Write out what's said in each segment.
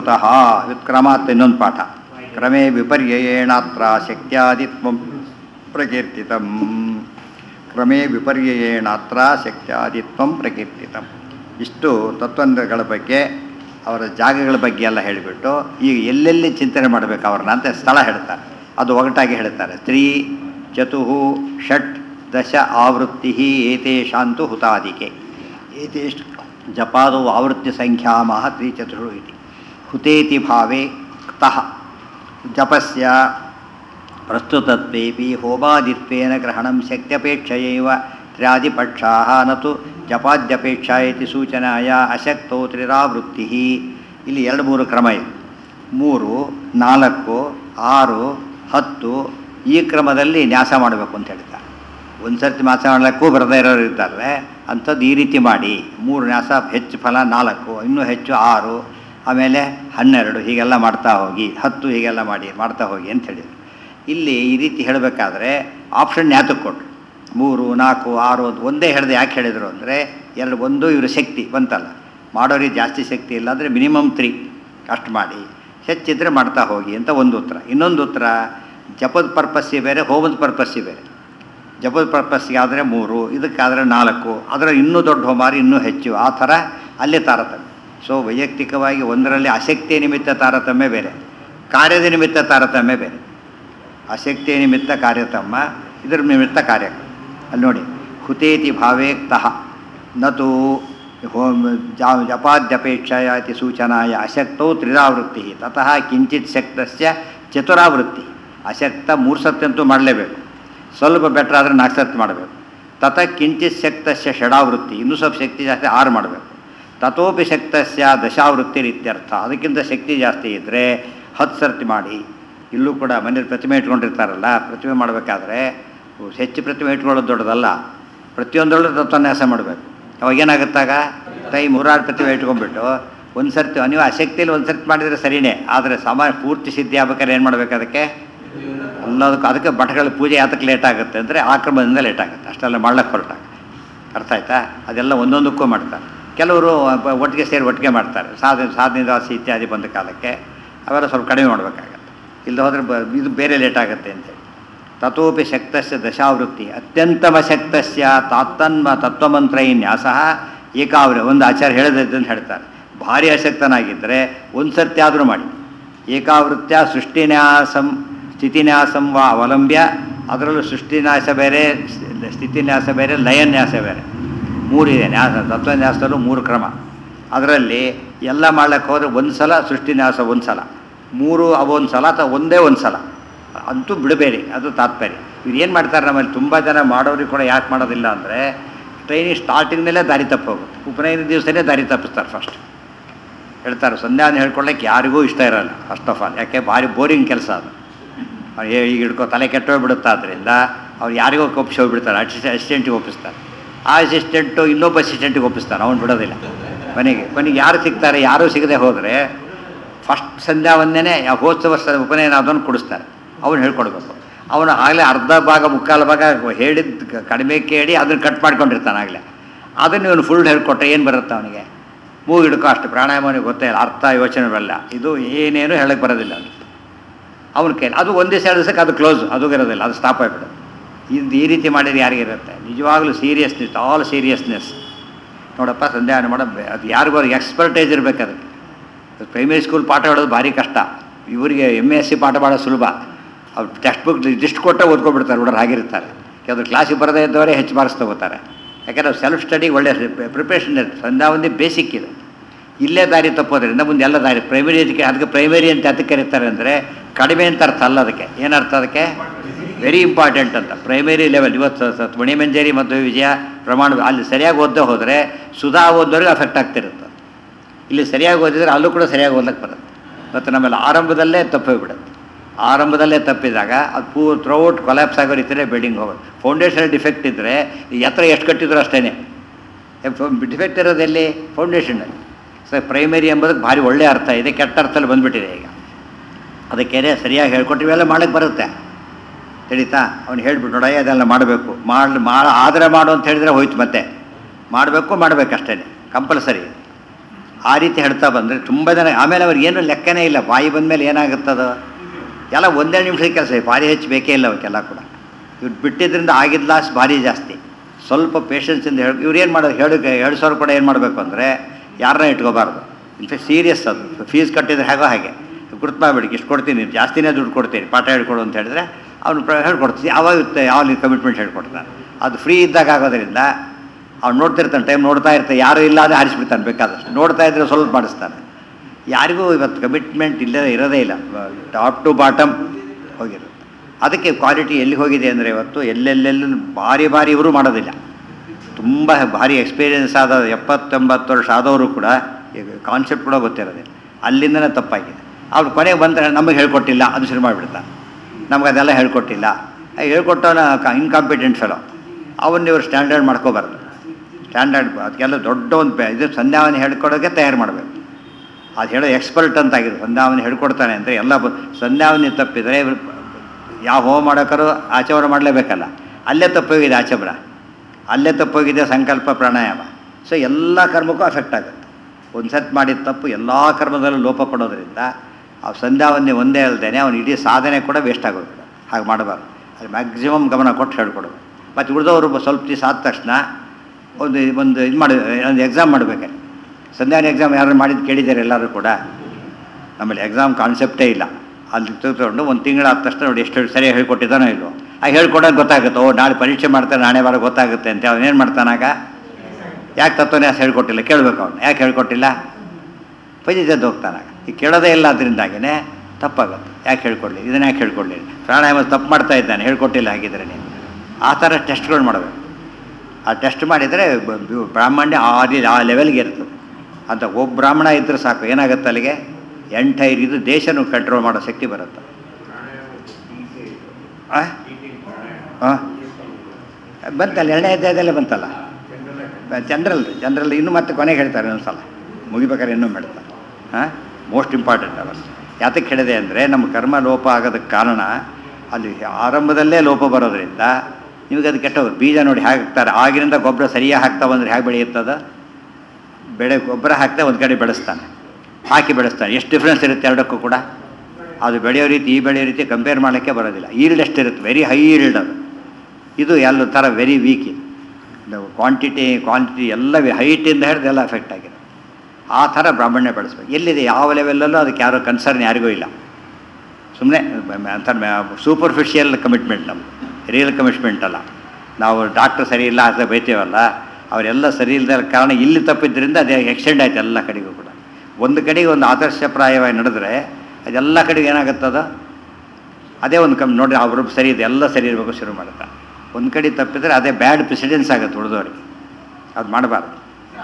ತಃ ವ್ಯುತ್ಕ್ರಮಾತ್ ಇನ್ನೊಂದು ಪಾಠ ಕ್ರಮೇ ವಿಪರ್ಯಯೇಣಾತ್ರ ಶಕ್ತ್ಯಾದಿತ್ವಂ ಪ್ರಕೀರ್ತಿತಂ ಕ್ರಮೇ ವಿಪರ್ಯಯೇಣಾತ್ರ ಶಕ್ತ್ಯಾದಿತ್ವಂ ಪ್ರಕೀರ್ತಿತಂ ಇಷ್ಟು ತತ್ವಗಳ ಬಗ್ಗೆ ಅವರ ಜಾಗಗಳ ಬಗ್ಗೆ ಎಲ್ಲ ಹೇಳಿಬಿಟ್ಟು ಈಗ ಎಲ್ಲೆಲ್ಲಿ ಚಿಂತನೆ ಮಾಡಬೇಕು ಅವ್ರನ್ನ ಅಂತ ಸ್ಥಳ ಹೇಳ್ತಾರೆ ಅದು ಒಗಟಾಗಿ ಹೇಳ್ತಾರೆ ತ್ರೀ ಚತುಹು ಷಟ್ ದಶ ಆವೃತ್ತಿ ಏತೇಷಾಂತು ಹುತಾದಿಕೆ ಏತೇಷ್ ಜಪಾದೋ ಆವೃತ್ತಿ ಸಂಖ್ಯಾಮಃ ತ್ರಿಚತುರು ಇತಿ ಹುತೇತಿ ಭಾವೆ ಕ್ತಃ ಜಪಸ್ಯ ಪ್ರಸ್ತುತತ್ವೇಪಿ ಹೋಮಾದಿತ್ವೇನ ಗ್ರಹಣಂ ಶಕ್ತ್ಯಪೇಕ್ಷಯೈವ ತ್ರ್ಯಾದಿಪಕ್ಷಾः ನ ತು ಜಪಾದ್ಯಪೇಕ್ಷಾ ಇತಿ ಸೂಚನಾಯ ಅಶಕ್ತೋ ತ್ರಿರಾವೃತ್ತಿ ಇಲ್ಲಿ ಎರಡು ಮೂರು ಕ್ರಮ ಇದೆ ಮೂರು ನಾಲ್ಕು ಆರು ಹತ್ತು ಈ ಕ್ರಮದಲ್ಲಿ ನ್ಯಾಸ ಮಾಡಬೇಕು ಅಂತ ಹೇಳ್ತಾರೆ ಒಂದು ಸರ್ತಿ ನ್ಯಾಸ ಮಾಡಲಿಕ್ಕೂ ಬರದೇ ಇರೋರು ಇರ್ತಾರೆ ಅಂಥದ್ದು ಈ ರೀತಿ ಮಾಡಿ ಮೂರು ನ್ಯಾಸ ಹೆಚ್ಚು ಫಲ ನಾಲ್ಕು ಇನ್ನೂ ಹೆಚ್ಚು ಆರು ಆಮೇಲೆ ಹನ್ನೆರಡು ಹೀಗೆಲ್ಲ ಮಾಡ್ತಾ ಹೋಗಿ ಹತ್ತು ಹೀಗೆಲ್ಲ ಮಾಡಿ ಮಾಡ್ತಾ ಹೋಗಿ ಅಂತ ಹೇಳಿದ್ರು ಇಲ್ಲಿ ಈ ರೀತಿ ಹೇಳಬೇಕಾದ್ರೆ ಆಪ್ಷನ್ ನ್ಯಾತಕ್ಕೆ ಕೊಟ್ಟರು ಮೂರು ನಾಲ್ಕು ಆರು ಅಂತ ಒಂದೇ ಹೇಳಿದೆ ಯಾಕೆ ಹೇಳಿದರು ಅಂದರೆ ಎರಡು ಒಂದು ಇವರು ಶಕ್ತಿ ಬಂತಲ್ಲ ಮಾಡೋರಿಗೆ ಜಾಸ್ತಿ ಶಕ್ತಿ ಇಲ್ಲ ಅಂದರೆ ಮಿನಿಮಮ್ ತ್ರೀ ಅಷ್ಟು ಮಾಡಿ ಹೆಚ್ಚಿದ್ರೆ ಮಾಡ್ತಾ ಹೋಗಿ ಅಂತ ಒಂದು ಉತ್ತರ ಇನ್ನೊಂದು ಉತ್ತರ ಜಪದ ಪರ್ಪಸ್ಸಿ ಬೇರೆ ಹೋಮದ ಪರ್ಪಸ್ಸಿ ಬೇರೆ ಜಪದ ಪರ್ಪಸ್ಸಿಗೆ ಆದರೆ ಮೂರು ಇದಕ್ಕಾದರೆ ನಾಲ್ಕು ಅದರ ಇನ್ನೂ ದೊಡ್ಡ ಹೋಮಾರಿ ಇನ್ನೂ ಹೆಚ್ಚು ಆ ಥರ ಅಲ್ಲೇ ತಾರತಮ್ಯ ಸೊ ವೈಯಕ್ತಿಕವಾಗಿ ಒಂದರಲ್ಲಿ ಅಶಕ್ತಿಯ ನಿಮಿತ್ತ ತಾರತಮ್ಯ ಬೇರೆ ಕಾರ್ಯದ ನಿಮಿತ್ತ ತಾರತಮ್ಯ ಬೇರೆ ಅಶಕ್ತಿಯ ನಿಮಿತ್ತ ಕಾರ್ಯತಮ್ಮ ಇದರ ನಿಮಿತ್ತ ಕಾರ್ಯ ಅಲ್ಲಿ ನೋಡಿ ಹುತೇತಿ ಭಾವೇ ತಹ ನತು ಹೋಮ ಜಾ ಜಪಾದ್ಯಪೇಕ್ಷೆಯ ಇತಿ ಸೂಚನಾಯ ಅಶಕ್ತೌ ತ್ರಿರಾವೃತ್ತಿ ತತಃ ಕಿಂಚಿತ್ ಶಕ್ತಸ್ಯ ಚತುರಾವೃತ್ತಿ ಅಶಕ್ತ ಮೂರು ಸತ್ಯಂತೂ ಮಾಡಲೇಬೇಕು ಸ್ವಲ್ಪ ಬೆಟ್ರ್ ಆದರೆ ನಾಲ್ಕು ಸತ್ತು ಮಾಡಬೇಕು ತತ ಕಿಂಚಿತ್ ಶಕ್ತಸ್ಯ ಷಡಾವೃತ್ತಿ ಇನ್ನೂ ಸ್ವಲ್ಪ ಶಕ್ತಿ ಜಾಸ್ತಿ ಆರು ಮಾಡಬೇಕು ತಥೋಪಿ ಶಕ್ತಸ್ಯ ದಶಾವೃತ್ತಿ ಇತ್ಯರ್ಥ ಅದಕ್ಕಿಂತ ಶಕ್ತಿ ಜಾಸ್ತಿ ಇದ್ದರೆ ಹತ್ತು ಸರ್ತಿ ಮಾಡಿ ಇಲ್ಲೂ ಕೂಡ ಮನೇಲಿ ಪ್ರತಿಮೆ ಇಟ್ಕೊಂಡಿರ್ತಾರಲ್ಲ ಪ್ರತಿಮೆ ಮಾಡಬೇಕಾದ್ರೆ ಹೆಚ್ಚು ಪ್ರತಿಮೆ ಇಟ್ಕೊಳ್ಳೋದು ದೊಡ್ಡದಲ್ಲ ಪ್ರತಿಯೊಂದರಲ್ಲೂ ತತ್ವನ್ಯಾಸ ಮಾಡಬೇಕು ಅವಾಗ ಏನಾಗುತ್ತಾಗ ತೈ ಮೂರಾರು ಪ್ರತಿಮೆ ಇಟ್ಕೊಂಡ್ಬಿಟ್ಟು ಒಂದು ಸರ್ತಿ ನೀವು ಅಶಕ್ತಿಯಲ್ಲಿ ಒಂದು ಸರ್ತಿ ಮಾಡಿದರೆ ಸರಿಯೇ ಆದರೆ ಸಮ ಪೂರ್ತಿ ಸಿದ್ಧಿ ಆಗ್ಬೇಕಾದ್ರೆ ಏನು ಮಾಡಬೇಕು ಅದಕ್ಕೆ ಎಲ್ಲದಕ್ಕೂ ಅದಕ್ಕೆ ಮಠಗಳ ಪೂಜೆ ಯಾತಕ್ಕೆ ಲೇಟ್ ಆಗುತ್ತೆ ಅಂದರೆ ಆಕ್ರಮದಿಂದ ಲೇಟ್ ಆಗುತ್ತೆ ಅಷ್ಟೆಲ್ಲ ಮಾಡ್ಲಿಕ್ಕೆ ಹೊರಟಾಗ ಅರ್ಥ ಆಯ್ತಾ ಅದೆಲ್ಲ ಒಂದೊಂದಕ್ಕೂ ಮಾಡ್ತಾರೆ ಕೆಲವರು ಒಟ್ಟಿಗೆ ಸೇರಿ ಒಟ್ಟಿಗೆ ಮಾಡ್ತಾರೆ ಸಾಧನೆ ಸಾಧನೆ ದಾಸಿ ಇತ್ಯಾದಿ ಬಂದ ಕಾಲಕ್ಕೆ ಅವೆಲ್ಲ ಸ್ವಲ್ಪ ಕಡಿಮೆ ಮಾಡಬೇಕಾಗತ್ತೆ ಇಲ್ಲದೆ ಹೋದರೆ ಬ ಇದು ಬೇರೆ ಲೇಟ್ ಆಗುತ್ತೆ ಅಂತೇಳಿ ತಥೋಪಿ ಶಕ್ತಸ್ಯ ದಶಾವೃತ್ತಿ ಅತ್ಯಂತಮ ಶಕ್ತಸ್ಯ ತಾತ್ತನ್ಮ ತತ್ವಮಂತ್ರೈ ನ್ಯಾಸ ಏಕಾವೃ ಒಂದು ಆಚಾರ್ಯ ಹೇಳಿದಂತ ಹೇಳ್ತಾರೆ ಭಾರಿ ಅಶಕ್ತನಾಗಿದ್ದರೆ ಒಂದು ಸರ್ತಿ ಆದರೂ ಮಾಡಿ ಏಕಾವೃತ್ಯ ಸೃಷ್ಟಿನ್ಯಾಸಂ ಸ್ಥಿತಿನ್ಯಾಸಂ ವಾ ಅವಲಂಬ್ಯ ಅದರಲ್ಲೂ ಸೃಷ್ಟಿನ್ಯಾಸ ಬೇರೆ ಸ್ಥಿತಿನ್ಯಾಸ ಬೇರೆ ಲಯನ್ಯಾಸ ಬೇರೆ ಮೂರಿದೆ ನ್ಯಾಸ ತತ್ವನ್ಯಾಸದಲ್ಲೂ ಮೂರು ಕ್ರಮ ಅದರಲ್ಲಿ ಎಲ್ಲ ಮಾಡ್ಲಿಕ್ಕೆ ಹೋದರೆ ಒಂದು ಸಲ ಸೃಷ್ಟಿನ್ಯಾಸ ಒಂದು ಸಲ ಮೂರು ಅವೊಂದು ಸಲ ಅಥವಾ ಒಂದೇ ಒಂದು ಸಲ ಅಂತೂ ಬಿಡಬೇಡಿ ಅದು ತಾತ್ಪರ್ಯ ಇವ್ರು ಏನು ಮಾಡ್ತಾರೆ ನಮ್ಮಲ್ಲಿ ತುಂಬ ಜನ ಮಾಡೋರಿಗೆ ಕೂಡ ಯಾಕೆ ಮಾಡೋದಿಲ್ಲ ಅಂದರೆ ಟ್ರೈನಿಂಗ್ ಸ್ಟಾರ್ಟಿಂಗ್ನಲ್ಲೇ ದಾರಿ ತಪ್ಪು ಹೋಗುತ್ತೆ ಉಪನಯನ ದಿವಸನೇ ದಾರಿ ತಪ್ಪಿಸ್ತಾರೆ ಫಸ್ಟ್ ಹೇಳ್ತಾರೆ ಸಂಧ್ಯಾನ ಹೇಳ್ಕೊಳ್ಳೋಕೆ ಯಾರಿಗೂ ಇಷ್ಟ ಇರೋಲ್ಲ ಫಸ್ಟ್ ಆಫ್ ಆಲ್ ಯಾಕೆ ಭಾರಿ ಬೋರಿಂಗ್ ಕೆಲಸ ಅದು ಅವ್ರು ಈಗ ಹಿಡ್ಕೊ ತಲೆ ಕೆಟ್ಟೋಗ್ಬಿಡುತ್ತೆ ಆದ್ದರಿಂದ ಅವ್ರು ಯಾರಿಗೋ ಒಪ್ಪಿಸಿ ಹೋಗ್ಬಿಡ್ತಾರೆ ಅಸಿಸ್ಟ್ ಅಸಿಸ್ಟೆಂಟಿಗೆ ಒಪ್ಪಿಸ್ತಾರೆ ಆ ಅಸಿಸ್ಟೆಂಟು ಇನ್ನೊಬ್ಬ ಅಸಿಸ್ಟೆಂಟಿಗೆ ಒಪ್ಪಿಸ್ತಾನೆ ಅವ್ನು ಬಿಡೋದಿಲ್ಲ ಕೊನೆಗೆ ಕೊನೆಗೆ ಯಾರು ಸಿಗ್ತಾರೆ ಯಾರೂ ಸಿಗದೆ ಹೋದರೆ ಫಸ್ಟ್ ಸಂಧ್ಯಾ ಒಂದೇ ಹೋದ ವರ್ಷ ಉಪನಯನ ಅದನ್ನು ಕೊಡಿಸ್ತಾರೆ ಅವನು ಹೇಳ್ಕೊಡ್ಬೇಕು ಅವನು ಆಗಲೇ ಅರ್ಧ ಭಾಗ ಮುಕ್ಕಾಲು ಭಾಗ ಹೇಳಿದ್ದು ಕಡಿಮೆ ಕೇಳಿ ಅದನ್ನು ಕಟ್ ಮಾಡ್ಕೊಂಡಿರ್ತಾನೆ ಆಗಲೇ ಅದನ್ನು ಇವನು ಫುಲ್ ಹೇಳ್ಕೊಟ್ರೆ ಏನು ಬರುತ್ತೆ ಅವನಿಗೆ ಮೂಗು ಹಿಡ್ಕೊ ಅಷ್ಟು ಪ್ರಾಣಾಯಾಮನಿಗೆ ಗೊತ್ತೇ ಇಲ್ಲ ಅರ್ಥ ಯೋಚನೆ ಬರಲ್ಲ ಇದು ಏನೇನು ಹೇಳಕ್ಕೆ ಬರೋದಿಲ್ಲ ಅವನಿಗೆ ಅವನ ಕೈಲಿ ಅದು ಒಂದೇ ಎರಡು ದಿವಸಕ್ಕೆ ಅದು ಕ್ಲೋಸ್ ಅದು ಇರೋದಿಲ್ಲ ಅದು ಸ್ಟಾಪ್ ಆಗಿಬಿಡುತ್ತೆ ಇದು ಈ ರೀತಿ ಮಾಡಿದ್ರೆ ಯಾರಿಗಿರುತ್ತೆ ನಿಜವಾಗ್ಲೂ ಸೀರಿಯಸ್ನೆಸ್ ಆಲ್ ಸೀರಿಯಸ್ನೆಸ್ ನೋಡಪ್ಪ ಸಂಧ್ಯಾನ ಮಾಡೋ ಅದು ಯಾರಿಗೂ ಅವ್ರಿಗೆ ಎಕ್ಸ್ಪರ್ಟೈಸ್ ಇರಬೇಕು ಅದಕ್ಕೆ ಪ್ರೈಮರಿ ಸ್ಕೂಲ್ ಪಾಠ ಹೇಳೋದು ಭಾರಿ ಕಷ್ಟ ಇವರಿಗೆ ಎಮ್ ಎಸ್ ಸಿ ಪಾಠ ಮಾಡೋದು ಸುಲಭ ಅವ್ರು ಟೆಕ್ಸ್ಟ್ ಬುಕ್ ಇದಿಷ್ಟು ಕೊಟ್ಟರೆ ಓದ್ಕೊಬಿಡ್ತಾರೆ ಹುಡುಗರು ಹಾಗಿರ್ತಾರೆ ಕೆಲವರು ಕ್ಲಾಸಿಗೆ ಬರದೇ ಇದ್ದವರೇ ಹೆಚ್ಚು ಮಾರ್ಕ್ಸ್ ತೊಗೋತಾರೆ ಯಾಕಂದರೆ ಸೆಲ್ಫ್ ಸ್ಟಡಿಗೆ ಒಳ್ಳೆ ಪ್ರಿಪ್ರೇಷನ್ ಇರುತ್ತೆ ಸಂಧ್ಯಾ ಒಂದೇ ಬೇಸಿಕ್ ಇದು ಇಲ್ಲೇ ದಾರಿ ತಪ್ಪೋದ್ರಿಂದ ಮುಂದೆ ಎಲ್ಲ ದಾರಿ ಪ್ರೈಮರಿ ಎಜುಕೇ ಅದಕ್ಕೆ ಪ್ರೈಮರಿ ಅಂತ ಅದಕ್ಕೆ ಕರೀತಾರೆ ಅಂದರೆ ಕಡಿಮೆ ಅಂತ ಅರ್ಥ ಅಲ್ಲ ಅದಕ್ಕೆ ಏನರ್ಥ ಅದಕ್ಕೆ ವೆರಿ ಇಂಪಾರ್ಟೆಂಟ್ ಅಂತ ಪ್ರೈಮರಿ ಲೆವೆಲ್ ಇವತ್ತು ಮಣಿಮಂಜರಿ ಮತ್ತು ವಿಜಯ ಪ್ರಮಾಣ ಅಲ್ಲಿ ಸರಿಯಾಗಿ ಓದದೆ ಹೋದರೆ ಸುಧಾ ಓದೋರಿಗೆ ಅಫೆಕ್ಟ್ ಆಗ್ತಿರುತ್ತೆ ಇಲ್ಲಿ ಸರಿಯಾಗಿ ಓದಿದರೆ ಅಲ್ಲೂ ಕೂಡ ಸರಿಯಾಗಿ ಓದಕ್ಕೆ ಬರುತ್ತೆ ಮತ್ತು ನಮ್ಮಲ್ಲಿ ಆರಂಭದಲ್ಲೇ ತಪ್ಪೋಗ್ಬಿಡುತ್ತೆ ಆರಂಭದಲ್ಲೇ ತಪ್ಪಿದಾಗ ಅದು ಪೂ ಥ್ರೌಟ್ ಕೊಲ್ಯಾಪ್ಸ್ ಆಗೋ ರೀತಿಯೇ ಬಿಲ್ಡಿಂಗ್ ಹೋಗೋದು ಫೌಂಡೇಶನ್ ಡಿಫೆಕ್ಟ್ ಇದ್ದರೆ ಎತ್ತರ ಎಷ್ಟು ಕಟ್ಟಿದ್ರು ಅಷ್ಟೇ ಡಿಫೆಕ್ಟ್ ಇರೋದೆಲ್ಲಿ ಫೌಂಡೇಶನಲ್ಲಿ ಸೊ ಪ್ರೈಮರಿ ಎಂಬುದಕ್ಕೆ ಭಾರಿ ಒಳ್ಳೆಯ ಅರ್ಥ ಇದೆ ಕೆಟ್ಟ ಅರ್ಥದಲ್ಲಿ ಬಂದುಬಿಟ್ಟಿದೆ ಈಗ ಅದಕ್ಕೇನೆ ಸರಿಯಾಗಿ ಹೇಳ್ಕೊಟ್ಟು ಇವೆಲ್ಲ ಮಾಡೋಕ್ಕೆ ಬರುತ್ತೆ ತಿಳಿತಾ ಅವ್ನು ಹೇಳ್ಬಿಟ್ಟು ನೋಡಯ್ಯ ಅದೆಲ್ಲ ಮಾಡಬೇಕು ಮಾಡಿ ಮಾಡಿ ಆದರೆ ಮಾಡು ಅಂತ ಹೇಳಿದರೆ ಹೋಯ್ತು ಮತ್ತೆ ಮಾಡಬೇಕು ಮಾಡಬೇಕಷ್ಟೇ ಕಂಪಲ್ಸರಿ ಆ ರೀತಿ ಹೇಳ್ತಾ ಬಂದರೆ ತುಂಬ ಜನ ಆಮೇಲೆ ಅವ್ರಿಗೆ ಏನು ಲೆಕ್ಕನೇ ಇಲ್ಲ ಬಾಯಿ ಬಂದಮೇಲೆ ಏನಾಗುತ್ತದು ಎಲ್ಲ ಒಂದೇ ನಿಮಿಷದ ಕೆಲಸ ಭಾರಿ ಹೆಚ್ಚು ಬೇಕೇ ಇಲ್ಲ ಅವಕ್ಕೆಲ್ಲ ಕೂಡ ಇವ್ರು ಬಿಟ್ಟಿದ್ರಿಂದ ಆಗಿದ್ದ ಲಾಸ್ ಭಾರಿ ಜಾಸ್ತಿ ಸ್ವಲ್ಪ ಪೇಷನ್ಸಿಂದ ಹೇಳಿ ಇವ್ರು ಏನು ಮಾಡೋದು ಹೇಳಿ ಎರಡು ಸಾವಿರ ಕೂಡ ಏನು ಮಾಡಬೇಕು ಅಂದರೆ ಯಾರನ್ನ ಇಟ್ಕೋಬಾರ್ದು ಇನ್ಫ್ಯಾಕ್ಟ್ ಸೀರಿಯಸ್ ಅದು ಫೀಸ್ ಕಟ್ಟಿದ್ರೆ ಹೇಗೋ ಹಾಗೆ ಗುರುತು ಮಾಡಿಬಿಡಿ ಇಷ್ಟು ಕೊಡ್ತೀನಿ ಜಾಸ್ತಿನೇ ದುಡ್ಡು ಕೊಡ್ತೀನಿ ಪಾಠ ಹೇಳ್ಕೊಡು ಅಂತ ಹೇಳಿದ್ರೆ ಅವ್ನು ಪ್ರ ಹೇಳ್ಕೊಡ್ತೀನಿ ಅವಾಗ ಯಾವ ಕಮಿಟ್ಮೆಂಟ್ ಹೇಳ್ಕೊಡ್ತಾನೆ ಅದು ಫ್ರೀ ಇದ್ದಾಗ ಆಗೋದ್ರಿಂದ ಅವ್ನು ನೋಡ್ತಿರ್ತಾನೆ ಟೈಮ್ ನೋಡ್ತಾ ಇರ್ತಾನೆ ಯಾರು ಇಲ್ಲ ಅಂದರೆ ಹಾರಿಸ್ಬಿಡ್ತಾನೆ ಬೇಕಾದಷ್ಟು ನೋಡ್ತಾ ಇದ್ರೆ ಸ್ವಲ್ಪ ಮಾಡಿಸ್ತಾನೆ ಯಾರಿಗೂ ಇವತ್ತು ಕಮಿಟ್ಮೆಂಟ್ ಇಲ್ಲದೇ ಇರೋದೇ ಇಲ್ಲ ಟಾಪ್ ಟು ಬಾಟಮ್ ಹೋಗಿರುತ್ತೆ ಅದಕ್ಕೆ ಕ್ವಾಲಿಟಿ ಎಲ್ಲಿ ಹೋಗಿದೆ ಅಂದರೆ ಇವತ್ತು ಎಲ್ಲೆಲ್ಲೆಲ್ಲೂ ಭಾರಿ ಭಾರಿ ಇವರು ಮಾಡೋದಿಲ್ಲ ತುಂಬ ಭಾರಿ ಎಕ್ಸ್ಪೀರಿಯನ್ಸ್ ಆದ ಎಪ್ಪತ್ತೊಂಬತ್ತು ವರ್ಷ ಆದವರು ಕೂಡ ಈಗ ಕಾನ್ಸೆಪ್ಟ್ ಕೂಡ ಗೊತ್ತಿರೋದಿಲ್ಲ ಅಲ್ಲಿಂದನೇ ತಪ್ಪಾಗಿದೆ ಅವ್ರು ಕೊನೆಗೆ ಬಂದರೆ ನಮಗೆ ಹೇಳ್ಕೊಟ್ಟಿಲ್ಲ ಅದು ಶುರು ಮಾಡಿಬಿಡ್ತಾರೆ ನಮ್ಗೆ ಅದೆಲ್ಲ ಹೇಳ್ಕೊಟ್ಟಿಲ್ಲ ಹೇಳ್ಕೊಟ್ಟವನ ಇನ್ಕಾಂಪಿಟೆಂಟ್ ಫೆಲೋ ಅವನ್ನ ಇವರು ಸ್ಟ್ಯಾಂಡರ್ಡ್ ಮಾಡ್ಕೋಬಾರ್ದು ಸ್ಟ್ಯಾಂಡರ್ಡ್ ಅದಕ್ಕೆಲ್ಲ ದೊಡ್ಡ ಒಂದು ಬೆ- ಇದು ಸಂಧ್ಯಾವನೆ ಹೇಳ್ಕೊಡೋಕ್ಕೆ ತಯಾರು ಮಾಡಬೇಕು ಅದು ಹೇಳೋ ಎಕ್ಸ್ಪರ್ಟ್ ಅಂತ ಆಗಿದೆ ಸಂಧ್ಯಾವನೆ ಹೇಳ್ಕೊಡ್ತಾನೆ ಅಂದರೆ ಎಲ್ಲ ಬ- ಸಂಧ್ಯಾವನೆ ತಪ್ಪಿದರೆ ಇವ್ರು ಯಾವ ಹೋಮ ಮಾಡೋಕ್ಕಾರು ಆಚಮನ ಮಾಡಲೇಬೇಕಲ್ಲ ಅಲ್ಲೇ ತಪ್ಪೋಗಿದೆ ಆಚಮನ ಅಲ್ಲೇ ತಪ್ಪೋಗಿದೆ ಸಂಕಲ್ಪ ಪ್ರಾಣಾಯಾಮ ಸೊ ಎಲ್ಲ ಕರ್ಮಕ್ಕೂ ಅಫೆಕ್ಟ್ ಆಗುತ್ತೆ ಒಂದು ಸತ್ ಮಾಡಿದ ತಪ್ಪು ಎಲ್ಲ ಕರ್ಮದಲ್ಲೂ ಲೋಪ ಕೊಡೋದ್ರಿಂದ ಆ ಸಂಧ್ಯಾವನ್ನೇ ಒಂದೇ ಅಲ್ಲದೆ ಅವನು ಇಡೀ ಸಾಧನೆ ಕೂಡ ವೇಸ್ಟ್ ಆಗೋಗ್ತದೆ ಹಾಗೆ ಮಾಡಬಾರ್ದು ಅದು ಮ್ಯಾಕ್ಸಿಮಮ್ ಗಮನ ಕೊಟ್ಟು ಹೇಳ್ಕೊಡೋದು ಮತ್ತು ಉಳಿದವರು ಸ್ವಲ್ಪ ದಿವಸ ಆದ ತಕ್ಷಣ ಒಂದು ಒಂದು ಇದು ಮಾಡಿ ಒಂದು ಎಕ್ಸಾಮ್ ಮಾಡಬೇಕು ಸಂಧ್ಯಾವನೆ ಎಕ್ಸಾಮ್ ಯಾರು ಮಾಡಿದ್ದು ಕೇಳಿದ್ದಾರೆ ಎಲ್ಲರೂ ಕೂಡ ನಮ್ಮಲ್ಲಿ ಎಕ್ಸಾಮ್ ಕಾನ್ಸೆಪ್ಟೇ ಇಲ್ಲ ಅಲ್ಲಿ ತಿಳ್ಕೊಂಡು ಒಂದು ತಿಂಗಳಾದ ತಕ್ಷಣ ನೋಡಿ ಎಷ್ಟು ಸರಿಯಾಗಿ ಹೇಳ್ಕೊಟ್ಟಿದ್ದಾನೋ ಇಲ್ವೋ ಆ ಹೇಳ್ಕೊಡೋದು ಗೊತ್ತಾಗುತ್ತೆ ಓ ನಾಳೆ ಪರೀಕ್ಷೆ ಮಾಡ್ತಾನೆ ನಾಳೆ ಬಾರ ಗೊತ್ತಾಗುತ್ತೆ ಅಂತ ಅವನೇನು ಮಾಡ್ತಾನಾಗ ಯಾಕೆ ತತ್ವನ್ಯಾಸ ಹೇಳ್ಕೊಟ್ಟಿಲ್ಲ ಕೇಳಬೇಕು ಅವನು ಯಾಕೆ ಹೇಳ್ಕೊಟ್ಟಿಲ್ಲ ಪಂಚಾಯತ್ ಹೋಗ್ತಾನಾಗ ಈಗ ಕೇಳೋದೇ ಇಲ್ಲ ಅದರಿಂದಾಗಿನೇ ತಪ್ಪಾಗುತ್ತೆ ಯಾಕೆ ಹೇಳ್ಕೊಡ್ಲಿ ಇದನ್ನ ಯಾಕೆ ಹೇಳ್ಕೊಡ್ಲಿ ಪ್ರಾಣಾಯಾಮ ತಪ್ಪು ಮಾಡ್ತಾ ಇದ್ದಾನೆ ಹೇಳ್ಕೊಟ್ಟಿಲ್ಲ ಹಾಗಿದ್ರೆ ನೀನು ಆ ಥರ ಟೆಸ್ಟ್ಗಳು ಮಾಡಬೇಕು ಆ ಟೆಸ್ಟ್ ಮಾಡಿದರೆ ಬ- ಬ- ಬ್ರಾಹ್ಮಣ್ಯ ಆ ರೀ- ಆ ಲೆವೆಲ್ಗೆ ಇರ್ತದೆ ಅಂತ ಒಬ್ಬ ಬ್ರಾಹ್ಮಣ ಇದ್ದರೆ ಸಾಕು ಏನಾಗುತ್ತೆ ಅಲ್ಲಿಗೆ ಎಂಟೈರ್ ಇದು ದೇಶನೂ ಕಂಟ್ರೋಲ್ ಮಾಡೋ ಶಕ್ತಿ ಬರುತ್ತೆ ಆ? ಆ? ಬಂತಲ್ಲ ಎರಡನೇ ಅಧ್ಯಾಯದಲ್ಲೇ ಬಂತಲ್ಲ ಜನರಲ್ ಜನರಲ್ ಇನ್ನು ಮತ್ತೆ ಕೊನೆಗೆ ಹೇಳ್ತಾರೆ ಒಂದು ಸಲ ಮುಗಿಬೇಕಾದ್ರೆ ಇನ್ನೂ ಹೇಳ್ತಾರೆ ಹಾಂ ಮೋಸ್ಟ್ ಇಂಪಾರ್ಟೆಂಟ್ ಅವರ್ಸ್ ಯಾತಕ್ಕೆ ಹೇಳಿದೆ ಅಂದರೆ ನಮ್ಮ ಕರ್ಮ ಲೋಪ ಆಗೋದಕ್ಕೆ ಕಾರಣ ಅಲ್ಲಿ ಆರಂಭದಲ್ಲೇ ಲೋಪ ಬರೋದ್ರಿಂದ ನಿಮಗೆ ಅದು ಕೆಟ್ಟೋಗುತ್ತೆ ಬೀಜ ನೋಡಿ ಹೇಗೆ ಹಾಕ್ತಾರೆ ಆಗಿನಿಂದ ಗೊಬ್ಬರ ಸರಿಯಾಗಿ ಹಾಕ್ತಾ ಬಂದರೆ ಹೇಗೆ ಬೆಳೆಯುತ್ತದ ಬೆಳೆ ಗೊಬ್ಬರ ಹಾಕ್ತಾ ಒಂದು ಕಡೆ ಬೆಳೆಸ್ತಾನೆ ಹಾಕಿ ಬೆಳೆಸ್ತಾನೆ ಎಷ್ಟು ಡಿಫ್ರೆನ್ಸ್ ಇರುತ್ತೆ ಎರಡಕ್ಕೂ ಕೂಡ ಅದು ಬೆಳೆಯೋ ರೀತಿ ಈ ಬೆಳೆಯೋ ರೀತಿ ಕಂಪೇರ್ ಮಾಡೋಕ್ಕೆ ಬರೋದಿಲ್ಲ ಈಲ್ಡ್ ಎಷ್ಟಿರುತ್ತೆ ವೆರಿ ಹೈ ಈಲ್ಡ್ ಅದು ಇದು ಎಲ್ಲ ಥರ ವೆರಿ ವೀಕ್ ಇದು ಕ್ವಾಂಟಿಟಿ ಕ್ವಾಂಟಿಟಿ ಎಲ್ಲ ಹೈಟಿಂದ ಹಿಡಿದು ಎಲ್ಲ ಎಫೆಕ್ಟ್ ಆಗಿದೆ ಆ ಥರ ಬ್ರಾಹ್ಮಣ್ಯ ಬೆಳೆಸ್ಬೇಕು ಎಲ್ಲಿದೆ ಯಾವ ಲೆವೆಲ್ಲಲ್ಲೂ ಅದಕ್ಕೆ ಯಾರೋ ಕನ್ಸರ್ನ್ ಯಾರಿಗೂ ಇಲ್ಲ ಸುಮ್ಮನೆ ಅಂತ ಸೂಪರ್ಫಿಷಿಯಲ್ ಕಮಿಟ್ಮೆಂಟ್ ನಮ್ಮದು ರಿಯಲ್ ಕಮಿಟ್ಮೆಂಟ್ ಅಲ್ಲ ನಾವು ಡಾಕ್ಟ್ರ್ ಸರಿ ಇಲ್ಲ ಅಂತ ಬೈತೀವಲ್ಲ ಅವರೆಲ್ಲ ಸರಿ ಇಲ್ಲದ ಕಾರಣ ಇಲ್ಲಿ ತಪ್ಪಿದ್ದರಿಂದ ಅದೇ ಎಕ್ಸ್ಟೆಂಡ್ ಆಯ್ತು ಎಲ್ಲ ಕಡೆಗೂ ಕೂಡ ಒಂದು ಕಡೆಗೆ ಒಂದು ಆದರ್ಶಪ್ರಾಯವಾಗಿ ನಡೆದ್ರೆ ಅದೆಲ್ಲ ಕಡೆಗೆ ಏನಾಗುತ್ತದ ಅದೇ ಒಂದು ಕಮ್ಮಿ ನೋಡಿ ಅವರು ಸರಿ ಇದೆ ಎಲ್ಲ ಸರಿ ಇರಬೇಕು ಶುರು ಮಾಡುತ್ತಾ ಒಂದು ಕಡೆ ತಪ್ಪಿದ್ರೆ ಅದೇ ಬ್ಯಾಡ್ ಪ್ರೆಸಿಡೆನ್ಸ್ ಆಗುತ್ತೆ ಉಳಿದವ್ರಿಗೆ ಅದು ಮಾಡಬಾರ್ದು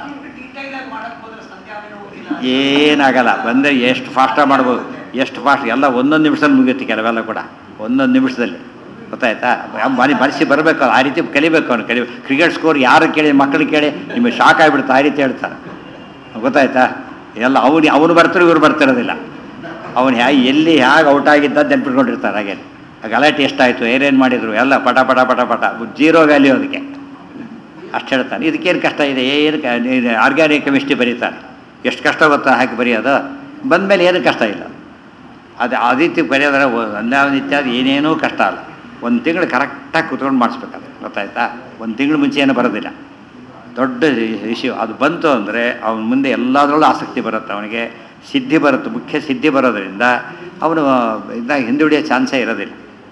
ಏನಾಗಲ್ಲ ಬಂದರೆ ಎಷ್ಟು ಫಾಸ್ಟಾಗಿ ಮಾಡ್ಬೋದು ಎಷ್ಟು ಫಾಸ್ಟ್ ಎಲ್ಲ ಒಂದೊಂದು ನಿಮಿಷದಲ್ಲಿ ಮುಗಿಯುತ್ತೆ ಕೆಲವೆಲ್ಲ ಕೂಡ ಒಂದೊಂದು ನಿಮಿಷದಲ್ಲಿ ಗೊತ್ತಾಯ್ತಾ ಮನೆ ಮನಸ್ಸಿ ಬರಬೇಕು ಆ ರೀತಿ ಕಲಿಬೇಕು ಅವ್ನು ಕಲಿ ಕ್ರಿಕೆಟ್ ಸ್ಕೋರ್ ಯಾರು ಕೇಳಿ ಮಕ್ಕಳು ಕೇಳಿ ನಿಮಗೆ ಶಾಕ್ ಆಗಿಬಿಡುತ್ತೆ ಆ ರೀತಿ ಹೇಳ್ತಾರೆ ಗೊತ್ತಾಯ್ತಾ ಎಲ್ಲ ಅವನು ಅವನು ಬರ್ತಾರೆ ಇವ್ರು ಬರ್ತಿರೋದಿಲ್ಲ ಅವನು ಹ್ಯಾ ಎಲ್ಲಿ ಹೇಗೆ ಔಟ್ ಆಗಿದ್ದ ನೆನ್ಪಿಟ್ಕೊಂಡಿರ್ತಾರೆ ಹಾಗೆ ಆ ಗಲಾಟೆ ಎಷ್ಟಾಯಿತು ಏನೇನು ಮಾಡಿದರು ಎಲ್ಲ ಪಟ ಪಟ ಪಟ ಪಟ ಜೀರೋ ವ್ಯಾಲ್ಯೂ ಅದಕ್ಕೆ ಅಷ್ಟು ಹೇಳ್ತಾನೆ ಇದಕ್ಕೇನು ಕಷ್ಟ ಇದೆ ಏನು ಆರ್ಗ್ಯಾನಿಕ್ ಕೆಮಿಸ್ಟ್ರಿ ಬರೀತಾನೆ ಎಷ್ಟು ಕಷ್ಟ ಗೊತ್ತಾ ಹಾಕಿ ಬರೆಯೋದು ಬಂದಮೇಲೆ ಏನು ಕಷ್ಟ ಇಲ್ಲ ಅದು ಆ ರೀತಿ ಬರೆಯೋದ್ರೆ ಒಂದಾವನ ಇತ್ಯಾದಿ ಏನೇನೂ ಕಷ್ಟ ಅಲ್ಲ ಒಂದು ತಿಂಗಳು ಕರೆಕ್ಟಾಗಿ ಕುತ್ಕೊಂಡು ಮಾಡಿಸ್ಬೇಕಾದ್ರೆ ಗೊತ್ತಾಯ್ತಾ ಒಂದು ತಿಂಗಳು ಮುಂಚೆ ಏನು ಬರೋದಿಲ್ಲ ದೊಡ್ಡ ಇಶ್ಯೂ ಅದು ಬಂತು ಅಂದರೆ ಅವನ ಮುಂದೆ ಎಲ್ಲದರಲ್ಲೂ ಆಸಕ್ತಿ ಬರುತ್ತೆ ಅವನಿಗೆ ಸಿದ್ಧಿ ಬರುತ್ತೆ ಮುಖ್ಯ ಸಿದ್ಧಿ ಬರೋದರಿಂದ ಅವನು ಇದಾಗ ಹಿಂದುಳಿಯೋ ಚಾನ್ಸೇ ಇರೋದಿಲ್ಲ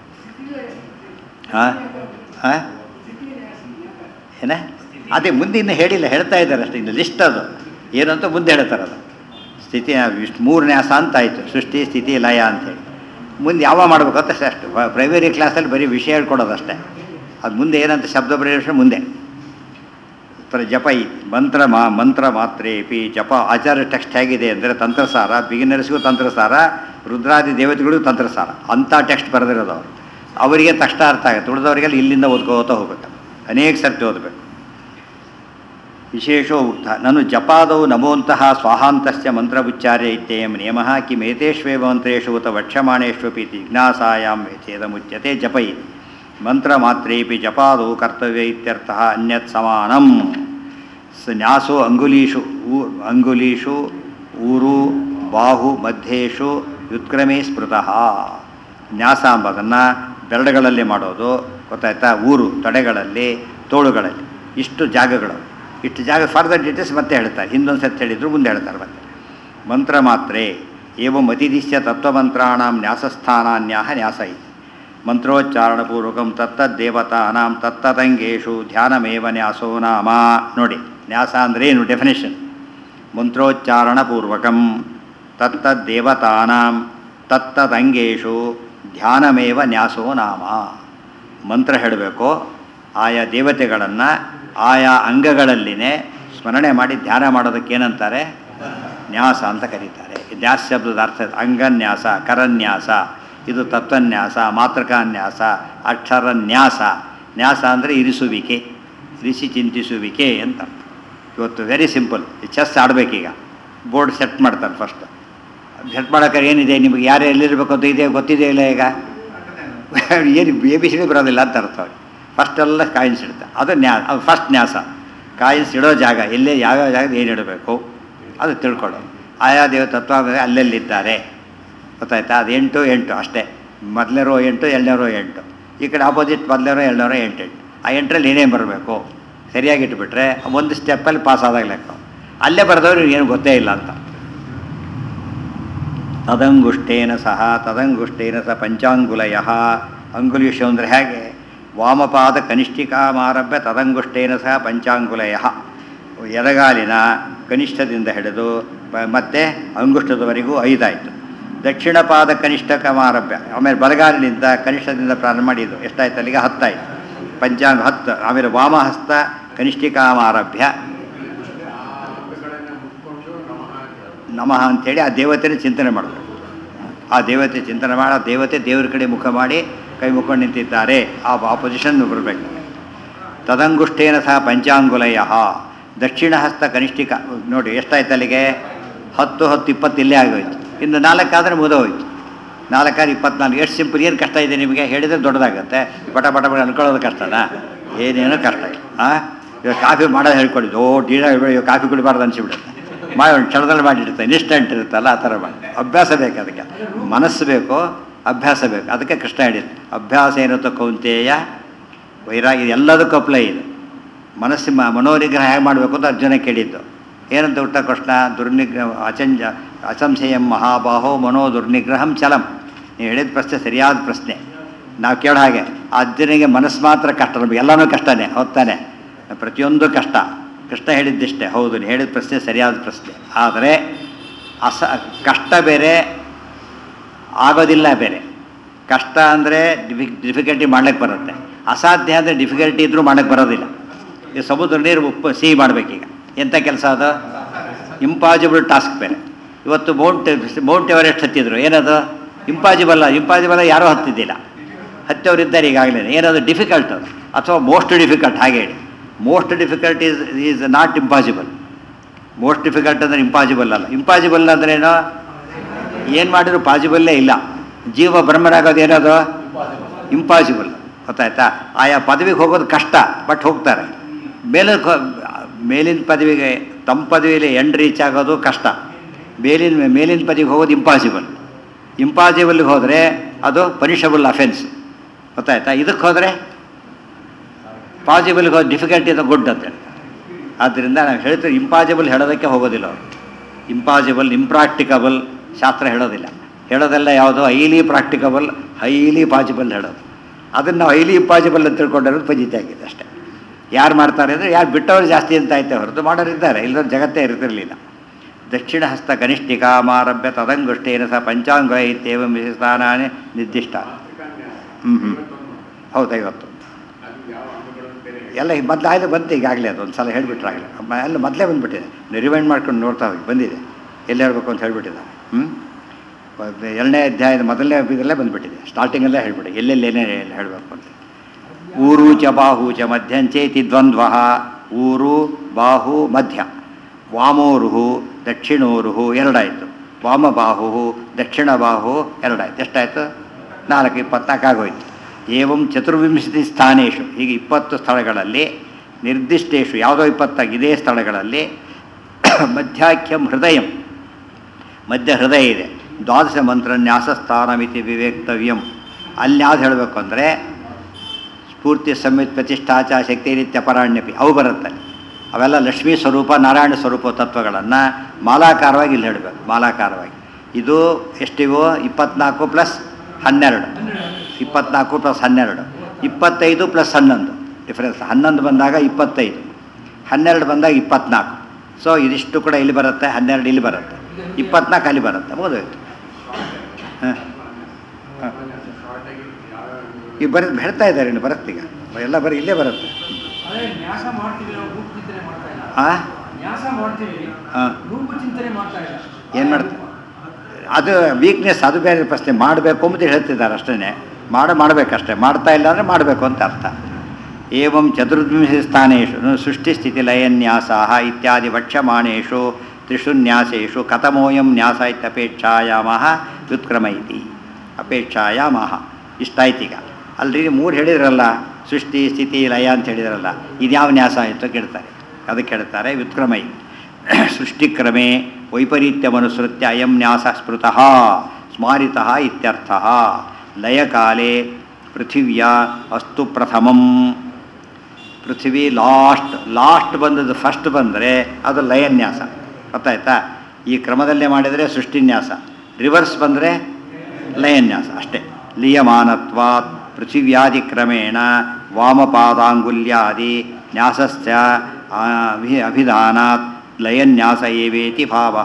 ಹಾಂ ಹಾಂ ಏನ ಅದೇ ಮುಂದೆ ಇನ್ನು ಹೇಳಿಲ್ಲ ಹೇಳ್ತಾ ಇದ್ದಾರೆ ಅಷ್ಟೇ ಇನ್ನು ಲಿಸ್ಟ್ ಅದು ಏನು ಅಂತ ಮುಂದೆ ಹೇಳ್ತಾರೆ ಅದು ಸ್ಥಿತಿ ಇಷ್ಟು ಮೂರು ನ್ಯಾಸ ಅಂತ ಆಯಿತು ಸೃಷ್ಟಿ ಸ್ಥಿತಿ ಲಯ ಅಂತೇಳಿ ಮುಂದೆ ಯಾವ ಮಾಡಬೇಕು ಅಂತ ಅಷ್ಟು ಪ್ರೈಮರಿ ಕ್ಲಾಸಲ್ಲಿ ಬರೀ ವಿಷಯ ಹೇಳ್ಕೊಡೋದು ಅಷ್ಟೇ ಅದು ಮುಂದೆ ಏನಂತ ಶಬ್ದ ಪರಿವೇಷಣೆ ಮುಂದೆ ತರ ಜಪ ಈ ಮಂತ್ರ ಮಾ ಮಂತ್ರ ಮಾತ್ರೇಪಿ ಜಪ ಆಚಾರ ಟೆಕ್ಸ್ಟ್ ಹೇಗಿದೆ ಅಂದರೆ ತಂತ್ರಸಾರ ಬಿಗಿನರ್ಸ್ಗೂ ತಂತ್ರಸಾರ ರುದ್ರಾದಿ ದೇವತೆಗಳಿಗೂ ತಂತ್ರಸಾರ ಅಂಥ ಟೆಕ್ಸ್ಟ್ ಬರೆದಿರೋದು ಅವರು ಅವರಿಗೆ ತಕ್ಷಣ ಅರ್ಥ ಆಗುತ್ತೆ ಉಳಿದವರಿಗೆಲ್ಲ ಇಲ್ಲಿಂದ ಓದ್ಕೋತಾ ಹೋಗ್ಬೇಕು ಅನೇಕ ಸರ್ತಿ ಓದಬೇಕು ವಿಶೇಷೋ ಉಕ್ತ ನಾನು ಜಪಾದವು ನಮೋಂತಹ ಸ್ವಾಹಾಂತಸ್ಯ ಮಂತ್ರ ಉಚ್ಚಾರ್ಯ ಇತ್ಯಯಂ ನಿಯಮ ಕಿಮೇತೇಷ್ವೇವ ಮಂತ್ರೇಷು ಉತ ವಕ್ಷ್ಯಮಾಣೇಷ್ವಪಿ ಜಿಜ್ಞಾಸಾಯಾಂ ಛೇದಮುಚ್ಯತೆ ಜಪ ಇತಿ ಮಂತ್ರ ಮಾತ್ರೇಪಿ ಜಪಾದವು ಕರ್ತವ್ಯ ಇತ್ಯರ್ಥ ಅನ್ಯತ್ ಸಮಾನಂ ಸ ನ್ಯಾಸೋ ಅಂಗುಲೀಷು ಊ- ಅಂಗುಲೀಷು ಊರು ಬಾಹು ಮಧ್ಯೇಶು ವ್ಯುತ್ಕ್ರಮೇ ಸ್ಮೃತಃ ನ್ಯಾಸ ಅಂಬದನ್ನು ಬೆರಳುಗಳಲ್ಲಿ ಮಾಡೋದು ಗೊತ್ತಾಯ್ತಾ ಊರು ತೊಡೆಗಳಲ್ಲಿ ತೋಳುಗಳಲ್ಲಿ ಇಷ್ಟು ಜಾಗಗಳು ಇಷ್ಟು ಜಾಗ ಫರ್ದರ್ ಡೀಟೇಲ್ಸ್ ಮತ್ತೆ ಹೇಳ್ತಾರೆ ಹಿಂದೊಂದು ಸತಿ ಹೇಳಿದ್ರು ಮುಂದೆ ಹೇಳ್ತಾರೆ ಮತ್ತೆ ಮಂತ್ರ ಮಾತ್ರೆ ಏವಂ ಅತಿದಿಶ್ಯ ತತ್ವಮಂತ್ರಾಣಾಂ ನ್ಯಾಸಸ್ಥಾನಾನ್ಯಾಹ ನ್ಯಾಸ ಇತಿ ಮಂತ್ರೋಚ್ಚಾರಣಪೂರ್ವಕಂ ತತ್ತದ್ದೇವತಾನಾಂ ತತ್ತದಂಗೇಶು ಧ್ಯಾನಮೇವ ನ್ಯಾಸೋ ನಾಮ ನೋಡಿ ನ್ಯಾಸ ಅಂದ್ರೇನು ಡೆಫಿನೇಷನ್ ಮಂತ್ರೋಚ್ಚಾರಣಪೂರ್ವಕಂ ತತ್ತದ್ದೇವತಾನಾಂ ತತ್ತದಂಗೇಶು ಧ್ಯಾನಮೇವ ನ್ಯಾಸೋ ನಾಮ ಮಂತ್ರ ಹೇಳಬೇಕು ಆಯಾ ದೇವತೆಗಳನ್ನು ಆಯಾ ಅಂಗಗಳಲ್ಲಿನೇ ಸ್ಮರಣೆ ಮಾಡಿ ಧ್ಯಾನ ಮಾಡೋದಕ್ಕೆ ಏನಂತಾರೆ ನ್ಯಾಸ ಅಂತ ಕರೀತಾರೆ ಈ ನ್ಯಾಸ ಶಬ್ದದ ಅರ್ಥ ಅಂಗನ್ಯಾಸ ಕರನ್ಯಾಸ ಇದು ತತ್ವನ್ಯಾಸ ಮಾತೃಕಾನ್ಯಾಸ ಅಕ್ಷರನ್ಯಾಸ ನ್ಯಾಸ ಅಂದರೆ ಇರಿಸುವಿಕೆ ಇರಿಸಿ ಚಿಂತಿಸುವಿಕೆ ಅಂತ ಅರ್ಥ. ಇವತ್ತು ವೆರಿ ಸಿಂಪಲ್ ಚೆಸ್ ಆಡಬೇಕೀಗ ಬೋರ್ಡ್ ಸೆಟ್ ಮಾಡ್ತಾರೆ ಫಸ್ಟ್ ಸೆಟ್ ಮಾಡೋಕ್ಕಾರೆ ಏನಿದೆ ನಿಮಗೆ ಯಾರು ಎಲ್ಲಿರಬೇಕು ಅಂತ ಇದೆ ಗೊತ್ತಿದೆ ಇಲ್ಲ ಈಗ ಏನು ಎ ಬಿ ಸಿ ಡಿ ಬರೋದಿಲ್ಲ ಅಂತ ಅರ್ಥ ಅವ್ರಿಗೆ ಫಸ್ಟ್ ಎಲ್ಲ ಕಾಯಿನ್ಸ್ ಇಡ್ತಾರೆ ಅದು ನ್ಯಾ ಅದು ಫಸ್ಟ್ ನ್ಯಾಸ ಕಾಯಿನ್ಸ್ ಇಡೋ ಜಾಗ ಎಲ್ಲೇ ಯಾವ್ಯಾವ ಜಾಗದ ಏನು ಇಡಬೇಕು ಅದು ತಿಳ್ಕೊಳ್ಳೋದು ಆಯಾ ದೇವ ತತ್ವ ಅಲ್ಲೆಲ್ಲಿದ್ದಾರೆ ಗೊತ್ತಾಯ್ತಾ ಅದು ಎಂಟು ಎಂಟು ಅಷ್ಟೇ ಮೊದಲನೇ ರೋ ಎಂಟು ಎರಡನೇ ರೋ ಎಂಟು ಈ ಕಡೆ ಆಪೋಸಿಟ್ ಮೊದಲನೇ ರೋ ಎರಡನೇ ರೋ ಎಂಟು ಎಂಟು ಆ ಎಂಟರಲ್ಲಿ ಏನೇನು ಬರಬೇಕು ಸರಿಯಾಗಿ ಇಟ್ಬಿಟ್ರೆ ಒಂದು ಸ್ಟೆಪ್ಪಲ್ಲಿ ಪಾಸ್ ಆದಾಗ ಲೆಕ್ಕ ಅಲ್ಲೇ ಬರೆದವ್ರು ಏನು ಗೊತ್ತೇ ಇಲ್ಲ ಅಂತ ತದಂಗುಷ್ಟೇನ ಸಹ ತದಂಗುಷ್ಟೇನ ಸಹ ಪಂಚಾಂಗುಲಯ ಅಂಗುಲಿಷು ಅಂದರೆ ಹೇಗೆ ವಾಮಪಾದ ಕನಿಷ್ಠಿಕಾಮಾರಭ್ಯ ತದಂಗುಷ್ಟೇನ ಸಹ ಪಂಚಾಂಗುಲಯ ಎಡಗಾಲಿನ ಕನಿಷ್ಠದಿಂದ ಹಿಡಿದು ಪ- ಮತ್ತೆ ಅಂಗುಷ್ಟದವರೆಗೂ ಐದಾಯಿತು ದಕ್ಷಿಣ ಪಾದ ಕನಿಷ್ಠಕಮಾರಭ್ಯ ಆಮೇಲೆ ಬಲಗಾಲಿನಿಂದ ಕನಿಷ್ಠದಿಂದ ಪ್ರಾರಂಭ ಮಾಡಿದ್ದು ಎಷ್ಟಾಯ್ತು ಅಲ್ಲಿಗೆ ಹತ್ತಾಯಿತು ಪಂಚಾಂಗ ಹತ್ತು ಆಮೇಲೆ ವಾಮಹಸ್ತ ಕನಿಷ್ಠಿಕಾಮಾರಭ್ಯ ನಮಃ ಅಂಥೇಳಿ ಆ ದೇವತೆನ ಚಿಂತನೆ ಮಾಡಬೇಕು ಆ ದೇವತೆ ಚಿಂತನೆ ಮಾಡಿ ಆ ದೇವತೆ ದೇವರ ಕಡೆ ಮುಖ ಮಾಡಿ ಕೈ ಮುಖಂಡು ನಿಂತಿದ್ದಾರೆ ಆ ಆ ಪೊಸಿಷನ್ ಬರಬೇಕು ತದಂಗುಷ್ಟೇನ ಸಹ ಪಂಚಾಂಗುಲಯ ದಕ್ಷಿಣ ಹಸ್ತ ಕನಿಷ್ಠಿಕ ನೋಡಿ ಎಷ್ಟಾಯ್ತು ಅಲ್ಲಿಗೆ ಹತ್ತು ಹತ್ತು ಇಪ್ಪತ್ತು ಇಲ್ಲೇ ಆಗೋಯ್ತು ಇನ್ನು ನಾಲ್ಕಾದರೆ ಮುಗಿದೋಯ್ತು ನಾಲ್ಕಾದ್ರೆ ಇಪ್ಪತ್ನಾಲ್ಕು ಎಷ್ಟು ಸಿಂಪಲ್ ಏನು ಕಷ್ಟ ಇದೆ ನಿಮಗೆ ಹೇಳಿದರೆ ದೊಡ್ಡದಾಗುತ್ತೆ ಬಟ ಬಟ ಬಟ ಅನ್ಕೊಳ್ಳೋದು ಕಷ್ಟನಾ ಏನೇನೋ ಕಷ್ಟ ಇಲ್ಲ ಹಾಂ ಇವಾಗ ಕಾಫಿ ಮಾಡೋದು ಹೇಳ್ಕೊಡಿದ್ದು ಓ ಡೀನ ಇವಾಗ ಕಾಫಿ ಕುಡಿಬಾರ್ದು ಅನಿಸಿಬಿಡುತ್ತೆ ಮಾಡಿ ಒಂದು ಕ್ಷಣದಲ್ಲಿ ಮಾಡಿರ್ತಾರೆ ಇನ್ಸ್ಟೆಂಟ್ ಇರುತ್ತಲ್ಲ ಆ ಥರ ಮಾಡಿ ಅಭ್ಯಾಸ ಬೇಕು ಅದಕ್ಕೆ ಮನಸ್ಸು ಬೇಕು ಅಭ್ಯಾಸ ಬೇಕು ಅದಕ್ಕೆ ಕೃಷ್ಣ ಹೇಳಿದ್ದು ಅಭ್ಯಾಸ ಏನಂತ ಕೌಂತೆಯ ವೈರಾಗ್ಯ ಎಲ್ಲದಕ್ಕೂ ಅಪ್ಲೈ ಇದೆ ಮನಸ್ಸು ಮ- ಮನೋನಿಗ್ರಹ ಹೇಗೆ ಮಾಡಬೇಕು ಅಂತ ಅರ್ಜುನ ಕೇಳಿದ್ದು ಏನಂತ ಉತ್ತರ ಕೃಷ್ಣ ದುರ್ನಿಗ್ರಹ ಅಚಂಜ ಅಸಂಶಯಂ ಮಹಾಬಾಹೋ ಮನೋ ದುರ್ನಿಗ್ರಹಂ ಚಲಂ ನೀವು ಹೇಳಿದ ಪ್ರಶ್ನೆ ಸರಿಯಾದ ಪ್ರಶ್ನೆ ನಾವು ಕೇಳೋ ಹಾಗೆ ಅರ್ಜುನಿಗೆ ಮನಸ್ಸು ಮಾತ್ರ ಕಷ್ಟ ನಮಗೆ ಎಲ್ಲನೂ ಕಷ್ಟನೇ ಹೊತ್ತಾನೆ ಪ್ರತಿಯೊಂದು ಕಷ್ಟ ಕೃಷ್ಣ ಹೇಳಿದ್ದಿಷ್ಟೇ ಹೌದು ನೀವು ಹೇಳಿದ ಪ್ರಶ್ನೆ ಸರಿಯಾದ ಪ್ರಶ್ನೆ ಆದರೆ ಅಸ ಕಷ್ಟ ಬೇರೆ ಆಗೋದಿಲ್ಲ ಬೇರೆ ಕಷ್ಟ ಅಂದರೆ ಡಿಫಿ ಡಿಫಿಕಲ್ಟಿ ಮಾಡ್ಲಿಕ್ಕೆ ಬರುತ್ತೆ ಅಸಾಧ್ಯ ಅಂದರೆ ಡಿಫಿಕಲ್ಟಿ ಇದ್ದರೂ ಮಾಡಕ್ಕೆ ಬರೋದಿಲ್ಲ ಈ ಸಮುದ್ರ ನೀರು ಉಪ್ಪು ಸಿಹಿ ಮಾಡಬೇಕೀಗ ಎಂಥ ಕೆಲಸ ಅದು ಇಂಪಾಸಿಬಲ್ ಟಾಸ್ಕ್ ಬೇರೆ ಇವತ್ತು ಮೌಂಟ್ ಮೌಂಟ್ ಎವರೆಸ್ಟ್ ಹತ್ತಿದ್ರು ಏನದು ಇಂಪಾಸಿಬಲ್ ಇಂಪಾಸಿಬಲ್ ಯಾರೂ ಹತ್ತಿದ್ದಿಲ್ಲ ಹತ್ತವ್ರು ಇದ್ದಾರೆ ಈಗಾಗಲೇ ಏನದು ಡಿಫಿಕಲ್ಟ್ ಅದು ಅಥವಾ ಮೋಸ್ಟ್ ಡಿಫಿಕಲ್ಟ್ ಹಾಗೆ ಹೇಳಿ most difficult is is not impossible most difficult ಅಂದರೆ ಇಂಪಾಸಿಬಲ್ ಅಲ್ಲ ಇಂಪಾಸಿಬಲ್ ಅಂದ್ರೇನು ಏನು ಮಾಡಿದ್ರು ಪಾಸಿಬಲ್ಲೇ ಇಲ್ಲ ಜೀವ ಬ್ರಹ್ಮರಾಗೋದು ಏನದು ಇಂಪಾಸಿಬಲ್ ಗೊತ್ತಾಯ್ತಾ ಆಯಾ ಪದವಿಗೆ ಹೋಗೋದು ಕಷ್ಟ ಬಟ್ ಹೋಗ್ತಾರೆ ಮೇಲಿನ ಮೇಲಿನ ಪದವಿಗೆ ತಮ್ಮ ಪದವಿಯಲ್ಲಿ ಎಂಡ್ ರೀಚ್ ಆಗೋದು ಕಷ್ಟ ಮೇಲಿನ ಮೇಲಿನ ಪದವಿಗೆ ಹೋಗೋದು ಇಂಪಾಸಿಬಲ್ ಇಂಪಾಸಿಬಲ್ಗೆ ಹೋದರೆ ಅದು ಪನಿಷಬಲ್ ಅಫೆನ್ಸ್ ಗೊತ್ತಾಯ್ತಾ ಇದಕ್ಕೆ ಹೋದರೆ ಪಾಸಿಬಲ್ಗೆ ಹೋದ ಡಿಫಿಕಲ್ಟಿ ಅದು ಗುಡ್ ಅಂತ ಹೇಳ್ತಾರೆ ಆದ್ದರಿಂದ ನಾವು ಹೇಳ್ತೀವಿ ಇಂಪಾಸಿಬಲ್ ಹೇಳೋದಕ್ಕೆ ಹೋಗೋದಿಲ್ಲ ಅವರು ಇಂಪಾಸಿಬಲ್ ಇಂಪ್ರಾಕ್ಟಿಕಬಲ್ ಶಾಸ್ತ್ರ ಹೇಳೋದಿಲ್ಲ ಹೇಳೋದೆಲ್ಲ ಯಾವುದು ಹೈಲಿ ಪ್ರಾಕ್ಟಿಕಬಲ್ ಹೈಲಿ ಪಾಸಿಬಲ್ ಹೇಳೋದು ಅದನ್ನು ನಾವು ಹೈಲಿ ಇಂಪಾಸಿಬಲ್ ಅಂತ ತಿಳ್ಕೊಂಡಿರೋದು ಪಜಿತಿ ಆಗಿದೆ ಅಷ್ಟೇ ಯಾರು ಮಾಡ್ತಾರೆ ಅಂದರೆ ಯಾರು ಬಿಟ್ಟವರು ಜಾಸ್ತಿ ಅಂತ ಐತೆ ಹೊರತು ಮಾಡೋರು ಇದ್ದಾರೆ ಇಲ್ಲದ ಜಗತ್ತೇ ಇರ್ತಿರಲಿಲ್ಲ ದಕ್ಷಿಣ ಹಸ್ತ ಕನಿಷ್ಠಿಕಾಮಾರಭ್ಯ ತದಂಗುಷ್ಟೇನ ಸಹ ಪಂಚಾಂಗ ಇತ್ಯೇವ ಸ್ಥಾನಾನೇ ನಿರ್ದಿಷ್ಟ ಹ್ಞೂ ಹ್ಞೂ ಹೌದು ಐವತ್ತು ಎಲ್ಲ ಮೊದಲು ಆಯ್ತು ಬಂತು ಈಗಾಗಲೇ ಅದು ಒಂದು ಸಲ ಹೇಳಿಬಿಟ್ರೆ ಆಗಲೇ ಎಲ್ಲ ಮೊದಲೇ ಬಂದುಬಿಟ್ಟಿದೆ ನೀವು ರಿವೈಂಡ್ ಮಾಡ್ಕೊಂಡು ನೋಡ್ತಾ ಹೋಗಿ ಬಂದಿದೆ ಎಲ್ಲಿ ಹೇಳ್ಬೇಕು ಅಂತ ಹೇಳ್ಬಿಟ್ಟಿದ್ದಾರೆ ಹ್ಞೂ ಎರಡನೇ ಅಧ್ಯಾಯದ ಮೊದಲನೇ ಇದರಲ್ಲೇ ಬಂದುಬಿಟ್ಟಿದೆ ಸ್ಟಾರ್ಟಿಂಗಲ್ಲೇ ಹೇಳ್ಬಿಡಿ ಎಲ್ಲೆಲ್ಲಿ ಏನೇ ಹೇಳಬೇಕು ಅಂತ ಊರು ಚ ಬಾಹು ಚ ಮಧ್ಯಂಚೇತಿ ದ್ವಂದ್ವ ಊರು ಬಾಹು ಮಧ್ಯ ವಾಮೋರುಹು ದಕ್ಷಿಣೋರುಹು ಎರಡಾಯಿತು ವಾಮಬಾಹು ದಕ್ಷಿಣ ಬಾಹು ಎರಡಾಯ್ತು ಎಷ್ಟಾಯಿತು ನಾಲ್ಕು ಇಪ್ಪತ್ನಾಲ್ಕು ಆಗೋಯ್ತು ಏವಂ ಚತುರ್ವಿಂಶತಿ ಸ್ಥಾನೇಶು ಹೀಗೆ ಇಪ್ಪತ್ತು ಸ್ಥಳಗಳಲ್ಲಿ ನಿರ್ದಿಷ್ಟೇಶು ಯಾವುದೋ ಇಪ್ಪತ್ತಾಗಿ ಇದೇ ಸ್ಥಳಗಳಲ್ಲಿ ಮಧ್ಯಾಖ್ಯಂ ಹೃದಯಂ ಮಧ್ಯ ಹೃದಯ ಇದೆ ದ್ವಾದಶ ಮಂತ್ರ ನ್ಯಾಸಸ್ಥಾನಮಿತಿ ವಿವೇಕ್ತವ್ಯಂ ಅಲ್ಲಿ ಯಾವ್ದು ಹೇಳಬೇಕು ಅಂದರೆ ಸ್ಫೂರ್ತಿ ಸಮಿತ್ ಪ್ರತಿಷ್ಠಾಚ ಶಕ್ತಿ ರೀತ್ಯ ಪರಾಣ್ಯಪಿ ಅವು ಬರುತ್ತೆ ಅವೆಲ್ಲ ಲಕ್ಷ್ಮೀ ಸ್ವರೂಪ ನಾರಾಯಣ ಸ್ವರೂಪ ತತ್ವಗಳನ್ನು ಮಾಲಾಕಾರವಾಗಿ ಇಲ್ಲಿ ಹೇಳಬೇಕು ಮಾಲಾಕಾರವಾಗಿ ಇದು ಎಷ್ಟಿವೋ ಇಪ್ಪತ್ನಾಲ್ಕು ಪ್ಲಸ್ ಹನ್ನೆರಡು ಇಪ್ಪತ್ನಾಲ್ಕು ಪ್ಲಸ್ ಹನ್ನೆರಡು ಇಪ್ಪತ್ತೈದು ಪ್ಲಸ್ ಹನ್ನೊಂದು ಡಿಫ್ರೆನ್ಸ್ ಹನ್ನೊಂದು ಬಂದಾಗ ಇಪ್ಪತ್ತೈದು ಹನ್ನೆರಡು ಬಂದಾಗ ಇಪ್ಪತ್ನಾಲ್ಕು ಸೊ ಇದಿಷ್ಟು ಕೂಡ ಇಲ್ಲಿ ಬರುತ್ತೆ ಹನ್ನೆರಡು ಇಲ್ಲಿ ಬರುತ್ತೆ ಇಪ್ಪತ್ನಾಲ್ಕು ಅಲ್ಲಿ ಬರುತ್ತೆ ಓದೋಯ್ತು ಹಾಂ ಹಾಂ ಈಗ ಬರೀ ಹೇಳ್ತಾ ಇದ್ದಾರೆ ಇನ್ನು ಬರುತ್ತೆ ಈಗ ಎಲ್ಲ ಬರೀ ಇಲ್ಲೇ ಬರುತ್ತೆ ಅದೇ ನ್ಯಾಸ ಮಾಡ್ತೀವಿ ನಾವು ರೂಪ ಚಿಂತನೆ ಮಾಡ್ತಾ ಇಲ್ಲ ಹಾಂ ನ್ಯಾಸ ಮಾಡ್ತೀವಿ ಹಾಂ ರೂಪ ಚಿಂತನೆ ಮಾಡ್ತಾ ಇಲ್ಲ ಏನು ಮಾಡ್ತಾರೆ ಅದು ವೀಕ್ನೆಸ್ ಅದು ಬೇರೆ ಪ್ರಶ್ನೆ ಮಾಡಬೇಕು ಅಂತ ಹೇಳ್ತಿದ್ದಾರೆ ಅಷ್ಟೇ ಮಾಡ ಮಾಡಬೇಕಷ್ಟೇ ಮಾಡ್ತಾ ಇಲ್ಲ ಅಂದರೆ ಮಾಡಬೇಕು ಅಂತ ಅರ್ಥ ಏವಂ ಚತುರ್ವಿಂಶ ಸ್ಥಾನೇಶು ಸೃಷ್ಟಿಸ್ಥಿತಿ ಲಯನ್ಯಾಸ ಇತ್ಯಾದಿ ವಕ್ಷ್ಯಮಾಣೇಶು ತ್ರಿಷು ನ್ಯಾಸೇಶು ಕಥಮೋಯಂ ನ್ಯಾಸ ಇತ್ಯಪೇಕ್ಷಾಯಾಮಃ ವ್ಯುತ್ಕ್ರಮ ಇತಿ ಅಪೇಕ್ಷಾಯಾಮಃ ಇಷ್ಟಾಯ್ತೀಗ ಅಲ್ರಿ ಮೂರು ಹೇಳಿದ್ರಲ್ಲ ಸೃಷ್ಟಿ ಸ್ಥಿತಿ ಲಯ ಅಂತ ಹೇಳಿದ್ರಲ್ಲ ಇದ್ಯಾವ ನ್ಯಾಸ ಆಯಿತು ಕೇಳ್ತಾರೆ ಅದಕ್ಕೆ ಹೇಳ್ತಾರೆ ವ್ಯುತ್ಕ್ರಮ ಇತಿ ಸೃಷ್ಟಿಕ್ರಮೆ ವೈಪರೀತ್ಯಮನುಸೃತ್ಯ ಅಯಂ ನ್ಯಾಸ ಸ್ಮೃತಃ ಸ್ಮಾರಿತಃ ಇತ್ಯರ್ಥಃ ಲಯಕಾಲೆ ಪೃಥಿವ್ಯ ಅಸ್ತು ಪ್ರಥಮಂ ಪೃಥ್ವಿ ಲಾಸ್ಟ್ ಲಾಸ್ಟ್ ಬಂದದ್ದು ಫಸ್ಟ್ ಬಂದರೆ ಅದು ಲಯನ್ಯಾಸ ಗೊತ್ತಾಯ್ತಾ ಈ ಕ್ರಮದಲ್ಲೇ ಮಾಡಿದರೆ ಸೃಷ್ಟಿನ್ಯಾಸ ರಿವರ್ಸ್ ಬಂದರೆ ಲಯನ್ಯಾಸ ಅಷ್ಟೇ ಲೀಯಮಾನತ್ವಾತ್ ಪೃಥಿವ್ಯಾದಿ ಕ್ರಮೇಣ ವಾಮಪಾದಾಂಗುಲ್ಯಾದಿ ನ್ಯಾಸಸ್ಯ ಅಭಿ ಅಭಿಧಾನಾತ್ ಲಯನ್ಯಾಸ ಏವೇತಿ ಭಾವ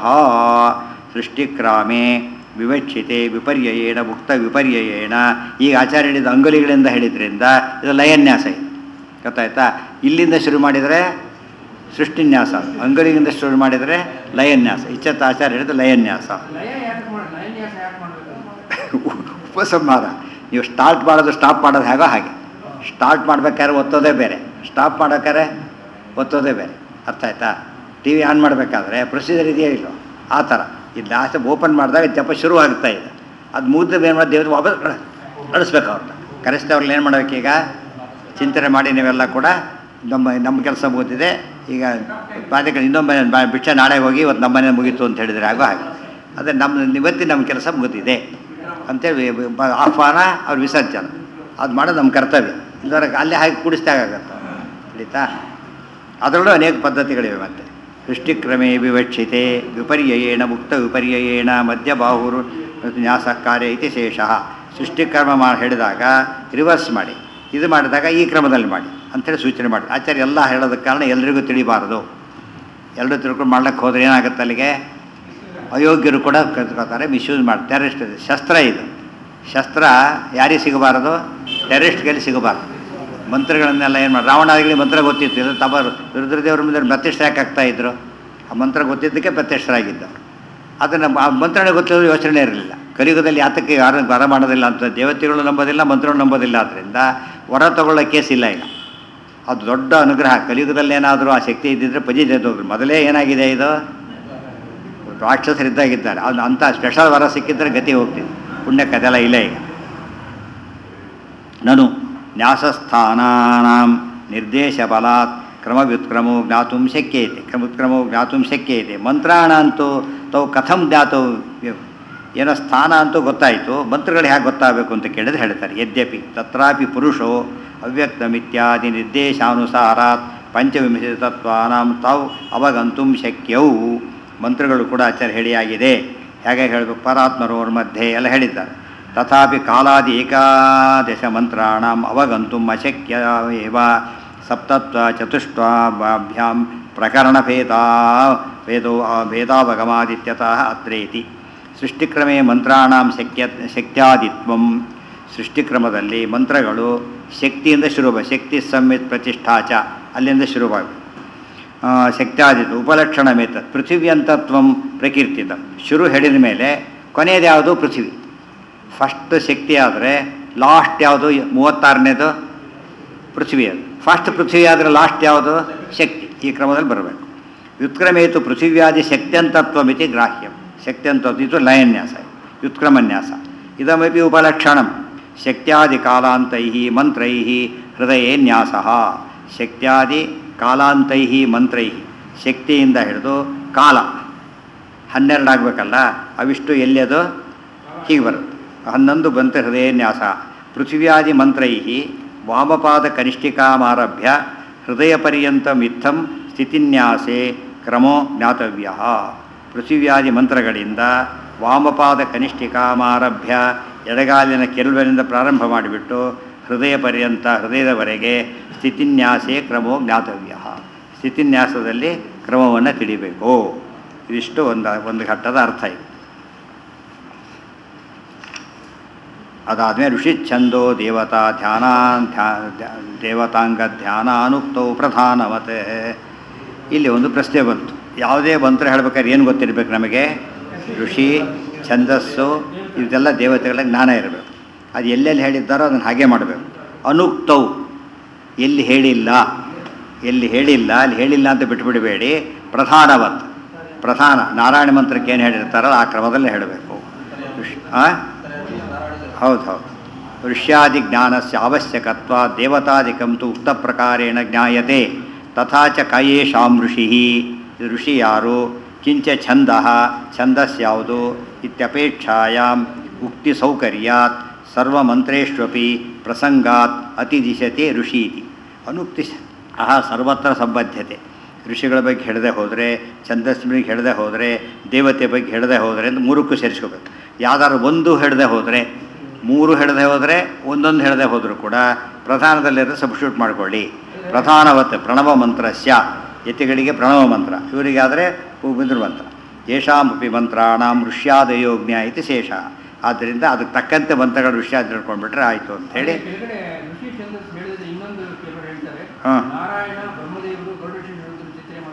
ಸೃಷ್ಟಿಕ್ರಾಮೆ ವಿವಕ್ಷಿತೆ ವಿಪರ್ಯಯೇಣ ಮುಕ್ತ ವಿಪರ್ಯಯೇಣ ಈಗ ಆಚಾರ್ಯ ಹೇಳಿದ ಅಂಗುಲಿಗಳಿಂದ ಹೇಳಿದ್ರಿಂದ ಇದು ಲಯನ್ಯಾಸ ಇದೆ ಗೊತ್ತಾಯ್ತಾ ಇಲ್ಲಿಂದ ಶುರು ಮಾಡಿದರೆ ಸೃಷ್ಟಿನ್ಯಾಸ ಅಂಗುಲಿಗಿಂದ ಶುರು ಮಾಡಿದರೆ ಲಯನ್ಯಾಸ ಇಚ್ಚತ್ತ ಆಚಾರ್ಯ ಹೇಳಿದ ಲಯನ್ಯಾಸ ಲಯ ಯಾಕೆ ಮಾಡ ಲಯ ನ್ಯಾಸ ಯಾಕೆ ಮಾಡಬೇಕು ಉಪಸಂಹಾರ ನೀವು ಸ್ಟಾರ್ಟ್ ಮಾಡೋದು ಸ್ಟಾಪ್ ಮಾಡೋದು ಹೇಗೋ ಹಾಗೆ ಸ್ಟಾರ್ಟ್ ಮಾಡ್ಬೇಕಾದ್ರೆ ಒತ್ತೋದೇ ಬೇರೆ ಸ್ಟಾಪ್ ಮಾಡೋಕ್ಕಾರೆ ಒತ್ತೋದೇ ಬೇರೆ ಅರ್ಥ ಆಯ್ತಾ ಟಿ ವಿ ಆನ್ ಮಾಡಬೇಕಾದ್ರೆ ಪ್ರೊಸೀಜರ್ ಇದೆಯೋ ಇಲ್ಲೋ ಆ ಥರ ಈ ಲಾಸ್ಟ್ ಓಪನ್ ಮಾಡಿದಾಗ ಜಪ ಶುರು ಆಗ್ತಾ ಇದೆ ಅದು ಮುಗಿದ ಏನು ಮಾಡಿ ದೇವ್ರಿಗೆ ವಾಪಸ್ ಕಳಿಸ್ಬೇಕು ಅವ್ರನ್ನ ಕರೆಸಿದವ್ರಲ್ಲಿ ಏನು ಮಾಡಬೇಕೀಗ ಚಿಂತನೆ ಮಾಡಿ ನೀವೆಲ್ಲ ಕೂಡ ನಮ್ಮ ನಮ್ಮ ಕೆಲಸ ಮುಗಿದಿದೆ ಈಗ ಬಾಧ್ಯಗಳು ಇನ್ನೊಮ್ಮೆ ಬ- ಭಿಕ್ಷೆ ನಾಳೆ ಹೋಗಿ ಇವತ್ತು ನಮ್ಮನೆ ಮುಗೀತು ಅಂತ ಹೇಳಿದರೆ ಆಗೋ ಹಾಗೆ ಅದೇ ನಮ್ಮ ಇವತ್ತಿನ ನಮ್ಮ ಕೆಲಸ ಮುಗಿದಿದೆ ಅಂತೇಳಿ ಬ- ಆಹ್ವಾನ ಅವ್ರ ವಿಸರ್ಜನ ಅದು ಮಾಡೋದು ನಮ್ಮ ಕರ್ತವ್ಯ ಇಲ್ಲದ್ರೆ ಅಲ್ಲೇ ಹಾಕಿ ಕೂಡಿಸ್ದಾಗತ್ತೆ ತಿಳಿತಾ ಅದರಲ್ಲೂ ಅನೇಕ ಪದ್ಧತಿಗಳಿವೆ ಮತ್ತೆ ಸೃಷ್ಟಿಕ್ರಮೇ ವಿವಕ್ಷಿತೆ ವಿಪರ್ಯಯೇಣ ಮುಕ್ತ ವಿಪರ್ಯಯೇಣ ಮಧ್ಯಬಾಹುರು ನ್ಯಾಸ ಕಾರ್ಯ ಇತಿ ಶೇಷ ಸೃಷ್ಟಿಕ್ರಮ ಮಾಡಿ ಹೇಳಿದಾಗ ರಿವರ್ಸ್ ಮಾಡಿ ಇದು ಮಾಡಿದಾಗ ಈ ಕ್ರಮದಲ್ಲಿ ಮಾಡಿ ಅಂಥೇಳಿ ಸೂಚನೆ ಮಾಡಿ ಆಚಾರ್ಯ ಎಲ್ಲ ಹೇಳೋದಕ್ಕೆ ಕಾರಣ ಎಲ್ರಿಗೂ ತಿಳಿಬಾರದು ಎಲ್ಲರೂ ತಿಳ್ಕೊಂಡು ಮಾಡ್ಲಿಕ್ಕೆ ಹೋದ್ರೆ ಏನಾಗುತ್ತೆ ಅಲ್ಲಿಗೆ ಅಯೋಗ್ಯರು ಕೂಡ ಕತ್ಕೋತಾರೆ ಮಿಸ್ಯೂಸ್ ಮಾಡಿ ಟೆರರಿಸ್ಟ್ ಇದೆ ಶಸ್ತ್ರ ಇದು ಶಸ್ತ್ರ ಯಾರಿಗೆ ಸಿಗಬಾರದು ಟೆರರಿಸ್ಟ್ಗೆಲ್ಲಿ ಸಿಗಬಾರ್ದು ಮಂತ್ರಗಳನ್ನೆಲ್ಲ ಏನು ಮಾಡಿ ರಾವಣಾದಿಗಳಿಗೆ ಮಂತ್ರ ಗೊತ್ತಿತ್ತು ಇದು ತಮ್ಮ ರುದ್ರದೇವ್ರ ಮುಂದೆ ಪ್ರತಿಷ್ಠೆ ಯಾಕೆ ಆಗ್ತಾ ಇದ್ರು ಆ ಮಂತ್ರ ಗೊತ್ತಿದ್ದಕ್ಕೆ ಪ್ರತಿಷ್ಠರಾಗಿದ್ದವರು ಅದನ್ನು ಆ ಮಂತ್ರನೇ ಗೊತ್ತಿರೋದು ಯೋಚನೆ ಇರಲಿಲ್ಲ ಕಲಿಯುಗದಲ್ಲಿ ಯಾತಕ್ಕೆ ಯಾರು ವರ ಮಾಡೋದಿಲ್ಲ ಅಂತ ದೇವತೆಗಳು ನಂಬೋದಿಲ್ಲ ಮಂತ್ರಗಳು ನಂಬೋದಿಲ್ಲ ಆದ್ದರಿಂದ ವರ ತಗೊಳ್ಳೋ ಕೇಸ್ ಇಲ್ಲ ಈಗ ಅದು ದೊಡ್ಡ ಅನುಗ್ರಹ ಕಲಿಯುಗದಲ್ಲಿ ಏನಾದರೂ ಆ ಶಕ್ತಿ ಇದ್ದಿದ್ರೆ ಪಜಿ ಹೋಗ್ರು ಮೊದಲೇ ಏನಾಗಿದೆ ಇದು ರಾಕ್ಷಸರಿದ್ದಾಗಿದ್ದಾರೆ ಅದು ಅಂಥ ಸ್ಪೆಷಲ್ ವರ ಸಿಕ್ಕಿದ್ರೆ ಗತಿ ಹೋಗ್ತಿದೆ ಪುಣ್ಯಕ್ಕೆ ಅದೆಲ್ಲ ಇಲ್ಲ ಈಗ ನನು ನ್ಯಾಸಸ್ಥಾನಾನಾಂ ನಿರ್ದೇಶ ಬಲಾತ್ ಕ್ರಮವ್ಯುತ್ಕ್ರಮೋ ಜ್ಞಾತು ಶಕ್ಯತೆ ಕ್ರಮೋತ್ಕ್ರಮೋ ಜ್ಞಾತು ಶಕ್ಯತೆ ಮಂತ್ರಾಣ ಅಂತೂ ತಾವು ಕಥಂ ಜ್ಞಾತು ಏನೋ ಸ್ಥಾನ ಅಂತೂ ಗೊತ್ತಾಯಿತು ಮಂತ್ರಗಳು ಹೇಗೆ ಗೊತ್ತಾಗಬೇಕು ಅಂತ ಕೇಳಿದ್ರೆ ಹೇಳ್ತಾರೆ ಯದ್ಯಪಿ ತತ್ರಾಪಿ ಪುರುಷೋ ಅವ್ಯಕ್ತಮಿತ್ಯಾದಿ ನಿರ್ದೇಶಾನುಸಾರಾತ್ ಪಂಚವಿಂಶತಿ ತತ್ವಾನಾಂ ತಾವು ಅವಗಂತು ಶಕ್ಯವು ಮಂತ್ರಗಳು ಕೂಡ ಆಚಾರ್ಯ ಹೇಳಿಯಾಗಿದೆ ಹೇಗೆ ಹೇಳಬೇಕು ಪರಾತ್ಮರೋರ್ ಮಧ್ಯೆ ಎಲ್ಲ ಹೇಳಿದ್ದಾರೆ ತಥಾಪಿ ಕಾಲಾದಿ ಏಕಾದಶ ಮಂತ್ರಾಣಂ ಅವಗಂತು ಅಶಕ್ಯ ಏವ ಸಪ್ತತ್ವ ಚತುಷ್ಟ್ವಾಭ್ಯಾಂ ಪ್ರಕರಣಭೇದಾ ಭೇದೋ ಭೇದಾವಗಮಾದಿತ್ಯತಃ ಅತ್ರೇತಿ ಸೃಷ್ಟಿಕ್ರಮೇ ಮಂತ್ರಾಣಾಂ ಶಕ್ಯ ಶಕ್ತ್ಯಾದಿತ್ವಂ ಸೃಷ್ಟಿಕ್ರಮದಲ್ಲಿ ಮಂತ್ರಗಳು ಶಕ್ತಿಯಿಂದ ಶುರುವ ಶಕ್ತಿ ಸಂಹಿತ್ ಪ್ರತಿಷ್ಠಾಚ ಅಲ್ಲಿಂದ ಶುರುವಾಗಬೇಕು ಶಕ್ತ್ಯಾದಿತ್ವ ಉಪಲಕ್ಷಣ ಮೇತ ಪೃಥಿವ್ಯಂತತ್ವಂ ಪ್ರಕೀರ್ತಿತ ಶುರು ಹೇಳಿದ ಮೇಲೆ ಕೊನೆಯದು ಯಾವುದು ಪೃಥ್ವಿ ಫಸ್ಟ್ ಶಕ್ತಿ ಆದರೆ ಲಾಸ್ಟ್ ಯಾವುದು ಮೂವತ್ತಾರನೇದು ಪೃಥ್ವಿ ಅದು ಫಸ್ಟ್ ಪೃಥ್ವಿ ಆದರೆ ಲಾಸ್ಟ್ ಯಾವುದು ಶಕ್ತಿ ಈ ಕ್ರಮದಲ್ಲಿ ಬರಬೇಕು ವ್ಯುತ್ಕ್ರಮೇತು ಪೃಥಿವ್ಯಾದಿ ಶಕ್ತ್ಯಂತತ್ವಮಿತಿ ಗ್ರಾಹ್ಯಂ ಶಕ್ತ್ಯಂತತ್ವ ಇದು ಲಯನ್ಯಾಸ ವ್ಯುತ್ಕ್ರಮನ್ಯಾಸ ಇದಮಪಿ ಉಪಲಕ್ಷಣಂ ಶಕ್ತ್ಯಾದಿ ಕಾಲಾಂತೈ ಮಂತ್ರೈ ಹೃದಯೇ ನ್ಯಾಸ ಶಕ್ತ್ಯಾದಿ ಕಾಲಾಂತೈ ಮಂತ್ರೈ ಶಕ್ತಿಯಿಂದ ಹಿಡಿದು ಕಾಲ ಹನ್ನೆರಡು ಆಗಬೇಕಲ್ಲ ಅವಿಷ್ಟು ಎಲ್ಲಿ ಅದು ಹೀಗೆ ಬರುತ್ತೆ ಹನ್ನೊಂದು ಬಂತ ಹೃದಯನ್ಯಾಸ ಪೃಥಿವ್ಯಾದಿ ಮಂತ್ರೈ ವಾಮಪಾದ ಕನಿಷ್ಠಿಕಾಮಾರಭ್ಯ ಹೃದಯ ಪರ್ಯಂತ ಮಿಥಂ ಸ್ಥಿತಿನ್ಯಾಸೆ ಕ್ರಮೋ ಜ್ಞಾತವ್ಯ ಪೃಥಿವ್ಯಾದಿ ಮಂತ್ರಗಳಿಂದ ವಾಮಪಾದ ಕನಿಷ್ಠಿಕಾಮಾರಭ್ಯ ಎಡಗಾಲಿನ ಕೆಲ್ವನಿಂದ ಪ್ರಾರಂಭ ಮಾಡಿಬಿಟ್ಟು ಹೃದಯ ಪರ್ಯಂತ ಹೃದಯದವರೆಗೆ ಸ್ಥಿತಿನ್ಯಾಸೆ ಕ್ರಮೋ ಜ್ಞಾತವ್ಯ ಸ್ಥಿತಿನ್ಯಾಸದಲ್ಲಿ ಕ್ರಮವನ್ನು ತಿಳಿಬೇಕು ಇದಿಷ್ಟು ಒಂದು ಒಂದು ಘಟ್ಟದ ಅರ್ಥ ಇದೆ ಅದಾದಮೇಲೆ ಋಷಿ ಛಂದೋ ದೇವತಾ ಧ್ಯಾನ ದೇವತಾಂಗ ಧ್ಯಾನಾನುಕ್ತೌ ಪ್ರಧಾನವತೆ ಇಲ್ಲಿ ಒಂದು ಪ್ರಶ್ನೆ ಬಂತು ಯಾವುದೇ ಮಂತ್ರ ಹೇಳ್ಬೇಕಾದ್ರೆ ಏನು ಗೊತ್ತಿರಬೇಕು ನಮಗೆ ಋಷಿ ಛಂದಸ್ಸು ಇದೆಲ್ಲ ದೇವತೆಗಳ ಜ್ಞಾನ ಇರಬೇಕು ಅದು ಎಲ್ಲೆಲ್ಲಿ ಹೇಳಿದ್ದಾರೋ ಅದನ್ನು ಹಾಗೆ ಮಾಡಬೇಕು ಅನುಕ್ತೌ ಎಲ್ಲಿ ಹೇಳಿಲ್ಲ ಎಲ್ಲಿ ಹೇಳಿಲ್ಲ ಅಲ್ಲಿ ಹೇಳಿಲ್ಲ ಅಂತ ಬಿಟ್ಟುಬಿಡಬೇಡಿ ಪ್ರಧಾನವತ್ ಪ್ರಧಾನ ನಾರಾಯಣ ಮಂತ್ರಕ್ಕೆ ಏನು ಹೇಳಿರ್ತಾರಲ್ಲ ಆ ಕ್ರಮದಲ್ಲೇ ಹೇಳಬೇಕು ಹಾಂ ಹೌದು ಹೌದು ಋಷ್ಯಾದಿ ಜ್ಞಾನಸ್ಯ ಅವಶ್ಯಕತ್ವ ದೇವತಾದಿಕಂ ತು ಉಕ್ತ ಪ್ರಕಾರೇಣ ಜ್ಞಾಯತೆ ತಥಾ ಚ ಕಯೇಷಾಂ ಋಷಿ ಇದು ಋಷಿ ಯಾರು ಕಿಂಚ ಛಂದ ಛಂದಸ್ಯಾವುದು ಇತ್ಯಪೇಕ್ಷಾಯಾಂ ಉಕ್ತಿ ಸೌಕರ್ಯಾತ್ ಸರ್ವಮಂತ್ರೇಷ್ವಪಿ ಪ್ರಸಂಗಾತ್ ಅತಿದಿಶತೆ ಋಷಿ ಇತಿ ಅನುಕ್ತಿ ಅಹ ಸರ್ವತ್ರ ಸಂಬದ್ಧತೆ ಋಷಿಗಳ ಬಗ್ಗೆ ಹೇಳದೆ ಹೋದರೆ ಛಂದಸ್ಸಿನ ಬಗ್ಗೆ ಹೇಳದೆ ಹೋದರೆ ದೇವತೆ ಬಗ್ಗೆ ಹೇಳದೆ ಹೋದರೆ ಅಂತ ಮೂರಕ್ಕೂ ಸೇರಿಸ್ಕೋಬೇಕು ಯಾವ್ದಾದ್ರು ಒಂದು ಹೇಳದೆ ಹೋದರೆ ಮೂರು ಹೇಳದೆ ಹೋದರೆ ಒಂದೊಂದು ಹೇಳದೆ ಹೋದರೂ ಕೂಡ ಪ್ರಧಾನದಲ್ಲಿರೋ ಸಬ್ಸ್ಟ್ಯೂಟ್ ಮಾಡಿಕೊಳ್ಳಿ ಪ್ರಧಾನವತ್ ಪ್ರಣವ ಮಂತ್ರಸ್ಯ ಯತಿಗಳಿಗೆ ಪ್ರಣವ ಮಂತ್ರ ಇವರಿಗಾದರೆ ಉಪೇಂದ್ರ ಮಂತ್ರ ಯೇಷಾಮಪಿ ಮಂತ್ರಾಣಾಂ ಋಷ್ಯಾದಯೋ ಜ್ಞ ಇತಿ ಶೇಷ ಆದ್ದರಿಂದ ಅದಕ್ಕೆ ತಕ್ಕಂತೆ ಮಂತ್ರಗಳು ಋಷ್ಯಾದ ತಿಳ್ಕೊಂಡ್ಬಿಟ್ರೆ ಆಯಿತು ಅಂಥೇಳಿ ಕೆಳಗಡೆ ಋಷಿ ಛಂದಸ್ ಹೇಳಿದ್ರೆ ಇನ್ನೊಂದು ಕೆಲವರು ಹೇಳ್ತಾರೆ ಹಾ. ನಾರಾಯಣ ಬ್ರಹ್ಮದೇವರು ಗರುಡ ಋಷಿ ಚಿಂತನೆ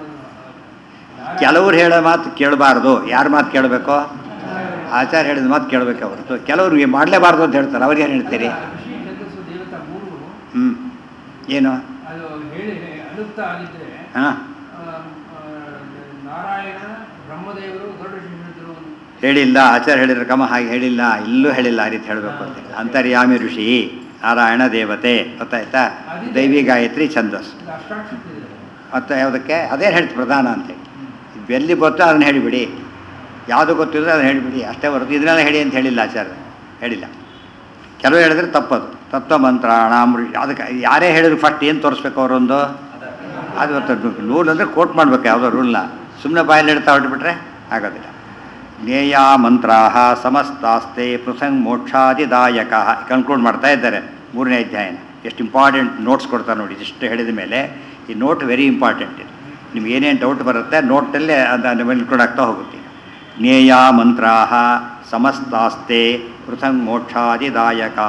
ಮಾಡೋದು ಕೆಲವ್ರು ಹೇಳೋ ಮಾತು ಕೇಳಬಾರ್ದು ಯಾರ ಮಾತು ಕೇಳಬೇಕು ಆಚಾರ್ಯ ಹೇಳಿದ ಮಾತು ಕೇಳಬೇಕು ಹೊರತು ಕೆಲವರು ಮಾಡಲೇಬಾರ್ದು ಅಂತ ಹೇಳ್ತಾರೆ ಅವ್ರಿಗೆ ಏನು ಹೇಳ್ತೀರಿ ಋಷಿ ಛಂದಸ್ಸು ದೇವತಾ ಮೂರು ಹ್ಞೂ ಏನು ಅದು ಹೇಳಿ ಅನುಕ್ತ ಆಗಿದ್ರೆ ಹಾಂ ಆ, ಆ, ನಾರಾಯಣ ಬ್ರಹ್ಮದೇವರು ಗರುಡ ಋಷಿಗಳು ಹೇಳಿಲ್ಲ ಆಚಾರ್ಯ ಹೇಳಿದ್ರೆ ಕ್ರಮ ಹಾಗೆ ಹೇಳಿಲ್ಲ ಇಲ್ಲೂ ಹೇಳಿಲ್ಲ ಆ ರೀತಿ ಹೇಳಬೇಕು ಅಂತ ಅಂತರ್ಯಾಮಿ ಋಷಿ ನಾರಾಯಣ ದೇವತೆ ಗೊತ್ತಾಯ್ತಾ ದೈವಿ ಗಾಯತ್ರಿ ಛಂದಸ್ ಇದು ಅಷ್ಟಾಕ್ಷತೆ ಇದೆ ಮತ್ತು ಯಾವುದಕ್ಕೆ ಅದೇ ಹೇಳ್ತು ಪ್ರಧಾನ ಅಂತೇಳಿ ಎಲ್ಲಿ ಗೊತ್ತೋ ಅದನ್ನು ಹೇಳಿಬಿಡಿ ಯಾವುದು ಗೊತ್ತಿದ್ರೆ ಅದನ್ನು ಹೇಳಿಬಿಡಿ ಅಷ್ಟೇ ಹೊರತು ಇದನ್ನೆಲ್ಲ ಹೇಳಿ ಅಂತ ಹೇಳಿಲ್ಲ ಆಚಾರ್ಯ ಹೇಳಿಲ್ಲ ಕೆಲವು ಹೇಳಿದ್ರೆ ತಪ್ಪದು ತತ್ವ ಮಂತ್ರಾಣ ಅದಕ್ಕೆ ಯಾರೇ ಹೇಳಿದ್ರು ಫಸ್ಟ್ ಏನು ತೋರಿಸ್ಬೇಕು ಅವರೊಂದು ಅದು ಗೊತ್ತು ರೂಲ್ ಅಂದರೆ ಕೋಟ್ ಮಾಡ್ಬೇಕು ಯಾವುದೋ ರೂಲ್ನ ಸುಮ್ಮನೆ ಬಾಯಲ್ಲಿ ಹೇಳ್ತಾ ಹೊರಟ್ಬಿಟ್ರೆ ಆಗೋದಿಲ್ಲ ಜ್ಞೇಯ ಮಂತ್ರಾ ಸಮಸ್ತಾಸ್ತೆ ಪೃಥಂಗ್ ಮೋಕ್ಷಾದಿದಾಯಕ ಕನ್ಕ್ಲೂಡ್ ಮಾಡ್ತಾ ಇದ್ದಾರೆ ಮೂರನೇ ಅಧ್ಯಾಯನ ಎಷ್ಟು ಇಂಪಾರ್ಟೆಂಟ್ ನೋಟ್ಸ್ ಕೊಡ್ತಾರೆ ನೋಡಿ ಇಷ್ಟು ಹೇಳಿದ ಮೇಲೆ ಈ ನೋಟ್ ವೆರಿ ಇಂಪಾರ್ಟೆಂಟ್ ಇದು ನಿಮ್ಗೆ ಏನೇನು ಡೌಟ್ ಬರುತ್ತೆ ನೋಟಲ್ಲೇ ಅದು ಇನ್ಕ್ಲೂಡ್ ಆಗ್ತಾ ಹೋಗುತ್ತೆ ಜ್ಞೇಯ ಮಂತ್ರಾ ಸಮಸ್ತಾಸ್ತೆ ಪೃಥಂಗ್ ಮೋಕ್ಷಾದಿದಾಯಕ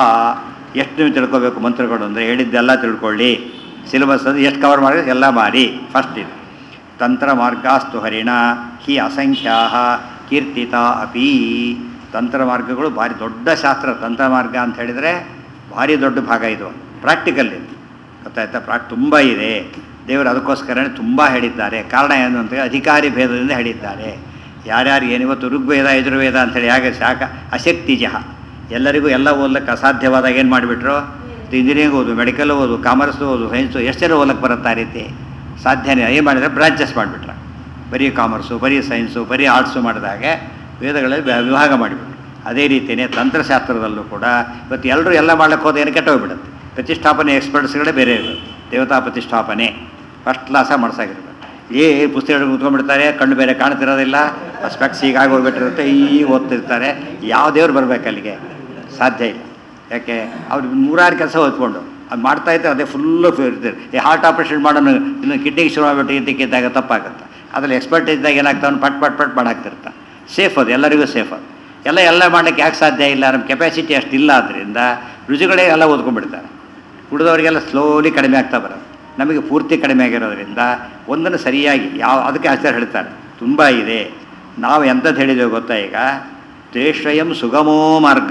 ಎಷ್ಟು ನೀವು ತಿಳ್ಕೊಬೇಕು ಮಂತ್ರಗಳು ಅಂದರೆ ಹೇಳಿದ್ದೆಲ್ಲ ತಿಳ್ಕೊಳ್ಳಿ ಸಿಲೆಬಸ್ ಅದು ಎಷ್ಟು ಕವರ್ ಮಾಡಿದ್ರೆ ಎಲ್ಲ ಮಾಡಿ ಫಸ್ಟ್ ಇದು ತಂತ್ರ ಮಾರ್ಗಾಸ್ತು ಹರಿಣ ಹಿ ಅಸಂಖ್ಯಾ ಕೀರ್ತಿತ ಅಪಿ ತಂತ್ರ ಮಾರ್ಗಗಳು ಭಾರಿ ದೊಡ್ಡ ಶಾಸ್ತ್ರ ತಂತ್ರ ಮಾರ್ಗ ಅಂತ ಹೇಳಿದರೆ ಭಾರಿ ದೊಡ್ಡ ಭಾಗ ಇದು ಪ್ರಾಕ್ಟಿಕಲ್ ಇದು ಗೊತ್ತಾಯ್ತಾ ಪ್ರಾಕ್ ತುಂಬ ಇದೆ ದೇವರು ಅದಕ್ಕೋಸ್ಕರನೇ ತುಂಬ ಹೇಳಿದ್ದಾರೆ ಕಾರಣ ಏನು ಅಂತ ಹೇಳಿ ಅಧಿಕಾರಿ ಭೇದದಿಂದ ಹೇಳಿದ್ದಾರೆ ಯಾರ್ಯಾರು ಏನಿವತ್ತು ಋಗ್ವೇದ ಯಜುರ್ವೇದ ಅಂಥೇಳಿ ಹೇಗೆ ಶಾಖ ಅಶಕ್ತಿಜಃ ಎಲ್ಲರಿಗೂ ಎಲ್ಲ ಓದ್ಲಿಕ್ಕೆ ಅಸಾಧ್ಯವಾದಾಗ ಏನು ಮಾಡಿಬಿಟ್ರು ಇಂಜಿನಿಯರಿಂಗ್ ಓದು ಮೆಡಿಕಲ್ ಓದು ಕಾಮರ್ಸ್ ಓದು ಸೈನ್ಸು ಎಷ್ಟು ಜನ ಓದಕ್ಕೆ ಬರುತ್ತೆ ಆ ರೀತಿ ಸಾಧ್ಯನೇ ಏನು ಮಾಡಿದ್ರೆ ಬ್ರಾಂಚಸ್ ಮಾಡಿಬಿಟ್ರೆ ಬರೀ ಕಾಮರ್ಸು ಬರೀ ಸೈನ್ಸು ಬರೀ ಆರ್ಟ್ಸು ಮಾಡಿದಾಗೆ ವೇದಗಳಲ್ಲಿ ವಿ- ವಿಭಾಗ ಮಾಡಿಬಿಟ್ರು ಅದೇ ರೀತಿಯೇ ತಂತ್ರಶಾಸ್ತ್ರದಲ್ಲೂ ಕೂಡ ಇವತ್ತು ಎಲ್ಲರೂ ಎಲ್ಲ ಮಾಡ್ಲಿಕ್ಕೆ ಹೋದ ಏನು ಕೆಟ್ಟೋಗ್ಬಿಡುತ್ತೆ ಪ್ರತಿಷ್ಠಾಪನೆ ಎಕ್ಸ್ಪರ್ಟ್ಸ್ಗಳೇ ಬೇರೆ ಇರೋದು ದೇವತಾ ಪ್ರತಿಷ್ಠಾಪನೆ ಫಸ್ಟ್ ಕ್ಲಾಸಾಗಿ ಮಾಡ್ಸಾಗಿರ್ಬೇಕು ಏ ಪುಸ್ತಕ ಹಿಡ್ಕೊಂಡು ಕೂತ್ಕೊಂಡ್ಬಿಡ್ತಾರೆ ಕಣ್ಣು ಬೇರೆ ಕಾಣ್ತಿರೋದಿಲ್ಲ ಸ್ಪೆಕ್ಸ್ ಹೀಗಾಗಿ ಹೋಗ್ಬಿಟ್ಟಿರುತ್ತೆ ಈ ಓದ್ತಿರ್ತಾರೆ ಯಾವ ದೇವ್ರು ಬರ್ಬೇಕು ಅಲ್ಲಿಗೆ ಸಾಧ್ಯ ಇಲ್ಲ ಯಾಕೆ ಅವ್ರು ನೂರಾರು ಕೆಲಸ ಓದ್ಕೊಂಡು ಅದು ಮಾಡ್ತಾ ಇರ್ತಾರೆ ಅದೇ ಫುಲ್ಲು ಇರ್ತಾರೆ ಈ ಹಾರ್ಟ್ ಆಪ್ರೇಷನ್ ಮಾಡೋನು ಇನ್ನು ಕಿಡ್ನಿಗೆ ಶುರು ಮಾಡಿಬಿಟ್ಟು ಇದಕ್ಕಿದ್ದಾಗ ತಪ್ಪಾಗುತ್ತೆ ಅದ್ರಲ್ಲಿ ಎಕ್ಸ್ಪರ್ಟ್ ಇದ್ದಾಗ ಏನಾಗ್ತಾವೆ ಪಟ್ ಪಟ್ ಪಟ್ ಮಾಡಾಕ್ತಿರ್ತಾನೆ ಸೇಫ್ ಅದು ಎಲ್ಲರಿಗೂ ಸೇಫ್ ಅದು ಎಲ್ಲ ಎಲ್ಲ ಮಾಡಲಿಕ್ಕೆ ಯಾಕೆ ಸಾಧ್ಯ ಇಲ್ಲ ನಮ್ಮ ಕೆಪಾಸಿಟಿ ಅಷ್ಟಿಲ್ಲ ಆದ್ದರಿಂದ ರುಚಿಗಳೇ ಎಲ್ಲ ಓದ್ಕೊಂಡ್ಬಿಡ್ತಾರೆ ಉಳಿದವರಿಗೆಲ್ಲ ಸ್ಲೋಲಿ ಕಡಿಮೆ ಆಗ್ತಾ ಬರೋದು ನಮಗೆ ಪೂರ್ತಿ ಕಡಿಮೆ ಆಗಿರೋದ್ರಿಂದ ಒಂದನ್ನು ಸರಿಯಾಗಿ ಯಾವ ಅದಕ್ಕೆ ಆಚಾರ್ಯ ಹೇಳ್ತಾರೆ ತುಂಬ ಇದೆ ನಾವು ಎಂಥದ್ದು ಹೇಳಿದ್ದೇವೆ ಗೊತ್ತಾ ಈಗ ತೇಶ್ರಯಂ ಸುಗಮೋ ಮಾರ್ಗ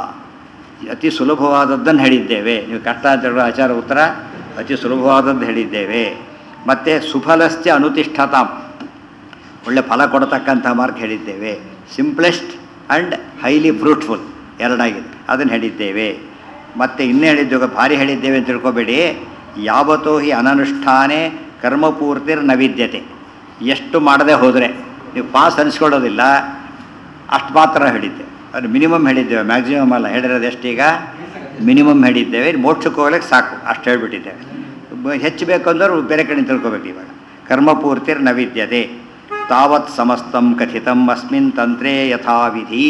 ಅತಿ ಸುಲಭವಾದದ್ದನ್ನು ಹೇಳಿದ್ದೇವೆ ನೀವು ಕಷ್ಟ ಅಂತ ಹೇಳೋ ಆಚಾರ ಉತ್ತರ ಅತಿ ಸುಲಭವಾದದ್ದು ಹೇಳಿದ್ದೇವೆ ಮತ್ತು ಸುಫಲಸ್ಯ ಅನುತಿಷ್ಠತಾಂ ಒಳ್ಳೆ ಫಲ ಕೊಡತಕ್ಕಂಥ ಮಾರ್ಗ ಹೇಳಿದ್ದೇವೆ ಸಿಂಪ್ಲೆಸ್ಟ್ ಆ್ಯಂಡ್ ಹೈಲಿ ಫ್ರೂಟ್ಫುಲ್ ಎರಡಾಗಿದೆ ಅದನ್ನು ಹೇಳಿದ್ದೇವೆ ಮತ್ತು ಇನ್ನೂ ಹೇಳಿದ್ದೇವೆ ಭಾರಿ ಹೇಳಿದ್ದೇವೆ ಅಂತ ತಿಳ್ಕೊಬೇಡಿ ಯಾವತ್ತೋ ಹಿ ಅನನುಷ್ಠಾನೆ ಕರ್ಮಪೂರ್ತಿರ್ ನ ವಿದ್ಯತೆ ಎಷ್ಟು ಮಾಡದೆ ಹೋದರೆ ನೀವು ಪಾಸ್ ಅನಿಸ್ಕೊಳ್ಳೋದಿಲ್ಲ ಅಷ್ಟು ಮಾತ್ರ ಹೇಳಿದ್ದೆ ಅದು ಮಿನಿಮಮ್ ಹೇಳಿದ್ದೇವೆ ಮ್ಯಾಕ್ಸಿಮಮ್ ಅಲ್ಲ ಹೇಳಿರೋದು ಎಷ್ಟೀಗ ಮಿನಿಮಮ್ ಹೇಳಿದ್ದೇವೆ ಮೋಕ್ಷಕ್ಕೆ ಹೋಗ್ಲಿಕ್ಕೆ ಸಾಕು ಅಷ್ಟು ಹೇಳ್ಬಿಟ್ಟಿದ್ದೇವೆ ಬ- ಹೆಚ್ಚು ಬೇಕು ಅಂದ್ರೆ ಬೇರೆ ಕಡೆ ತಿಳ್ಕೊಬೇಕು ಇವಾಗ ಕರ್ಮಪೂರ್ತಿರ್ ನವಿದ್ಯತೆ ತಾವತ್ ಸಮಸ್ತಂ ಕಥಿತಂ ಅಸ್ಮಿನ್ ತಂತ್ರೇ ಯಥಾವಿಧಿ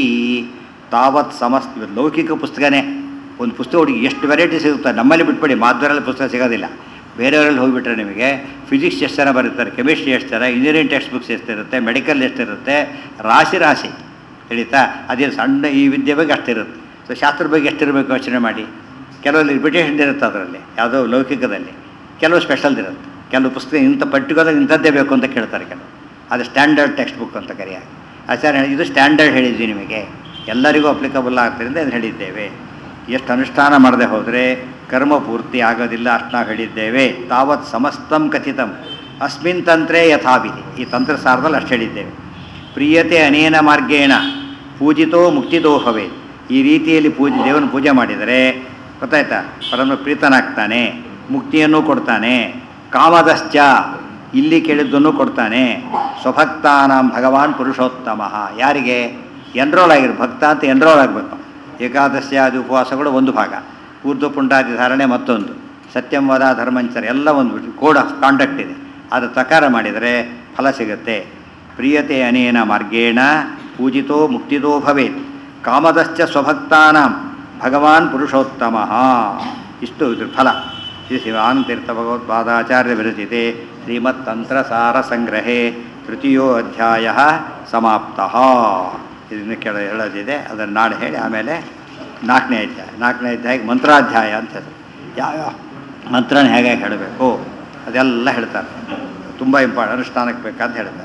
ತಾವತ್ ಸಮಸ್ತ ಇವು ಲೌಕಿಕ ಪುಸ್ತಕನೇ ಒಂದು ಪುಸ್ತಕ ಹುಡುಗಿ ಎಷ್ಟು ವೆರೈಟಿ ಸಿಗುತ್ತೆ ನಮ್ಮಲ್ಲಿ ಬಿಟ್ಬಿಡಿ ಮಾಧ್ವರಲ್ಲಿ ಪುಸ್ತಕ ಸಿಗೋದಿಲ್ಲ ಬೇರೆಯವರಲ್ಲಿ ಹೋಗಿಬಿಟ್ರೆ ನಿಮಗೆ ಫಿಸಿಕ್ಸ್ ಎಷ್ಟು ಜನ ಬರೀತಾರೆ ಕೆಮಿಸ್ಟ್ರಿ ಎಷ್ಟು ಜನ ಇಂಜಿನಿಯರಿಂಗ್ ಟೆಕ್ಸ್ಟ್ ಬುಕ್ಸ್ ಎಷ್ಟಿರುತ್ತೆ ಮೆಡಿಕಲ್ ಎಷ್ಟಿರುತ್ತೆ ರಾಶಿ ರಾಶಿ ತಿಳಿತಾ ಅದೇ ಸಣ್ಣ ಈ ವಿದ್ಯೆ ಬಗ್ಗೆ ಅಷ್ಟಿರುತ್ತೆ ಸೊ ಶಾಸ್ತ್ರ ಬಗ್ಗೆ ಎಷ್ಟಿರಬೇಕು ಯೋಚನೆ ಮಾಡಿ ಕೆಲವು ಲಿಮಿಟೇಷನ್ ಇರುತ್ತೆ ಅದರಲ್ಲಿ ಯಾವುದೋ ಲೌಕಿಕದಲ್ಲಿ ಕೆಲವು ಸ್ಪೆಷಲ್ ಇರುತ್ತೆ ಕೆಲವು ಪುಸ್ತಕ ಇಂಥ ಪರ್ಟಿಕ್ಯುಲರ್ ಇಂಥದ್ದೇ ಬೇಕು ಅಂತ ಕೇಳ್ತಾರೆ ಕೆಲವು ಅದು ಸ್ಟ್ಯಾಂಡರ್ಡ್ ಟೆಕ್ಸ್ಟ್ ಬುಕ್ ಅಂತ ಕರೆಯಾಗಿ ಆಚಾರ್ಯ ಹೇಳಿ- ಇದು ಸ್ಟ್ಯಾಂಡರ್ಡ್ ಹೇಳಿದ್ವಿ ನಿಮಗೆ ಎಲ್ಲರಿಗೂ ಅಪ್ಲಿಕಬಲ್ ಆಗ್ತರಿಂದ ಇದು ಹೇಳಿದ್ದೇವೆ ಎಷ್ಟು ಅನುಷ್ಠಾನ ಮಾಡದೆ ಹೋದರೆ ಕರ್ಮ ಪೂರ್ತಿ ಆಗೋದಿಲ್ಲ ಅಷ್ಟು ನಾವು ಹೇಳಿದ್ದೇವೆ ತಾವತ್ ಸಮಸ್ತಂ ಕಥಿತಂ ಅಸ್ಮಿನ್ ತಂತ್ರೇ ಯಥಾವಿಧಿ ಈ ತಂತ್ರ ಸಾರದಲ್ಲಿ ಅಷ್ಟು ಹೇಳಿದ್ದೇವೆ ಪ್ರಿಯತೆ ಅನೇನ ಮಾರ್ಗೇಣ ಪೂಜಿತೋ ಮುಕ್ತಿದೋ ಭವೆ ಈ ರೀತಿಯಲ್ಲಿ ಪೂಜೆ ದೇವನ ಪೂಜೆ ಮಾಡಿದರೆ ಗೊತ್ತಾಯ್ತಾ ಪರಮ ಪ್ರೀತನಾಗ್ತಾನೆ ಮುಕ್ತಿಯನ್ನು ಕೊಡ್ತಾನೆ ಕಾಮದಶ್ಚ ಇಲ್ಲಿ ಕೇಳಿದ್ದನ್ನು ಕೊಡ್ತಾನೆ ಸ್ವಭಕ್ತಾನಾಂ ಭಗವಾನ್ ಪುರುಷೋತ್ತಮ ಯಾರಿಗೆ ಎನ್ರೋಲ್ ಆಗಿರು ಭಕ್ತ ಅಂತ ಎನ್ರೋಲ್ ಆಗಬೇಕು ಏಕಾದಶಿಯಾದಿ ಉಪವಾಸಗಳು ಒಂದು ಭಾಗ ಊರ್ಧ್ವ ಪುಂಡಾದಿ ಧಾರಣೆ ಮತ್ತೊಂದು ಸತ್ಯಂ ವದ ಧರ್ಮಂಚರ ಎಲ್ಲ ಒಂದು ಕೋಡ್ ಆಫ್ ಕಾಂಡಕ್ಟ್ ಇದೆ ಅದು ಪ್ರಕಾರ ಮಾಡಿದರೆ ಫಲ ಸಿಗುತ್ತೆ ಪ್ರಿಯತೆ ಅನೇನ ಮಾರ್ಗೇಣ ಪೂಜಿತೋ ಮುಕ್ತಿದೋ ಭವೇತ್ ಕಾಮದಶ್ಚ ಸ್ವಭಕ್ತಾನಾಂ ಭಗವಾನ್ ಪುರುಷೋತ್ತಮ ಇಷ್ಟು ಇದ್ರ ಫಲ ಶ್ರೀ ಶಿವಾನಂತೀರ್ಥ ಭಗವತ್ಪಾದಾಚಾರ್ಯ ವಿರಚಿತೆ ಶ್ರೀಮತ್ತಂತ್ರಸಾರ ಸಂಗ್ರಹೇ ತೃತೀಯೋ ಅಧ್ಯಾಯ ಸಮಾಪ್ತ ಇದನ್ನು ಕೆಳ ಹೇಳೋದಿದೆ ಅದನ್ನು ನಾಳೆ ಹೇಳಿ ಆಮೇಲೆ ನಾಲ್ಕನೇ ಅಧ್ಯಾಯ ನಾಲ್ಕನೇ ಅಧ್ಯಾಯಕ್ಕೆ ಮಂತ್ರಾಧ್ಯಾಯ ಅಂತ ಹೆಸರು ಯಾವ್ಯಾವ ಮಂತ್ರನ ಹೇಗೆ ಹೇಳಬೇಕು ಅದೆಲ್ಲ ಹೇಳ್ತಾರೆ ತುಂಬ ಇಂಪಾರ್ಟ್ ಅನುಷ್ಠಾನಕ್ಕೆ ಬೇಕಂತ ಹೇಳ್ತಾರೆ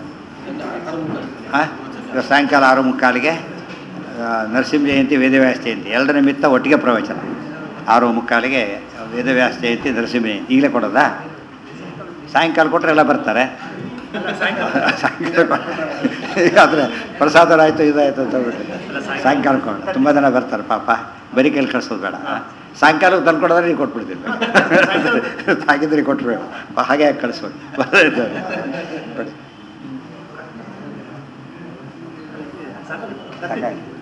ಹಾಂ ಇವತ್ತು ಸಾಯಂಕಾಲ ಆರು ಮುಕ್ಕಾಲಿಗೆ ಆ, ನರಸಿಂಹ ಜಯಂತಿ ವೇದವ್ಯಾಸ ಜಯಂತಿ ಎರಡರ ನಿಮಿತ್ತ ಒಟ್ಟಿಗೆ ಪ್ರವಚನ ಆರು ಮುಕ್ಕಾಲಿಗೆ ವೇದವ್ಯಾಸ ಜಯಂತಿ ನರಸಿಂಹ ಜಯಂತಿ ಈಗಲೇ ಕೊಡೋದಾ ಸಾಯಂಕಾಲ ಕೊಟ್ಟರೆ ಎಲ್ಲ ಬರ್ತಾರೆ ಸಾಯಂಕಾಲ ಆದರೆ ಪ್ರಸಾದ ಆಯಿತು ಇದಾಯಿತು ಅಂತ ಹೇಳ್ಬಿಟ್ಟು ಸಾಯಂಕಾಲ ಕೊಡೋಣ ತುಂಬ ಜನ ಬರ್ತಾರೆ ಪಾಪ ಬರೀ ಕೈಲಿ ಕಳಿಸೋದು ಬೇಡ ಸಾಯಂಕಾಲ ತಂದು ಕೊಡೋದ್ರೆ ನೀವು ಕೊಟ್ಬಿಡ್ತೀವಿ ಹಾಗಿದ್ರೆ ಕೊಟ್ಟರು ಹಾಗೆ ಹಾಕಿ ಕಳಿಸ್ಬೇಕು ಕೊಡಿ. ಸಾಕಾಯ್ತು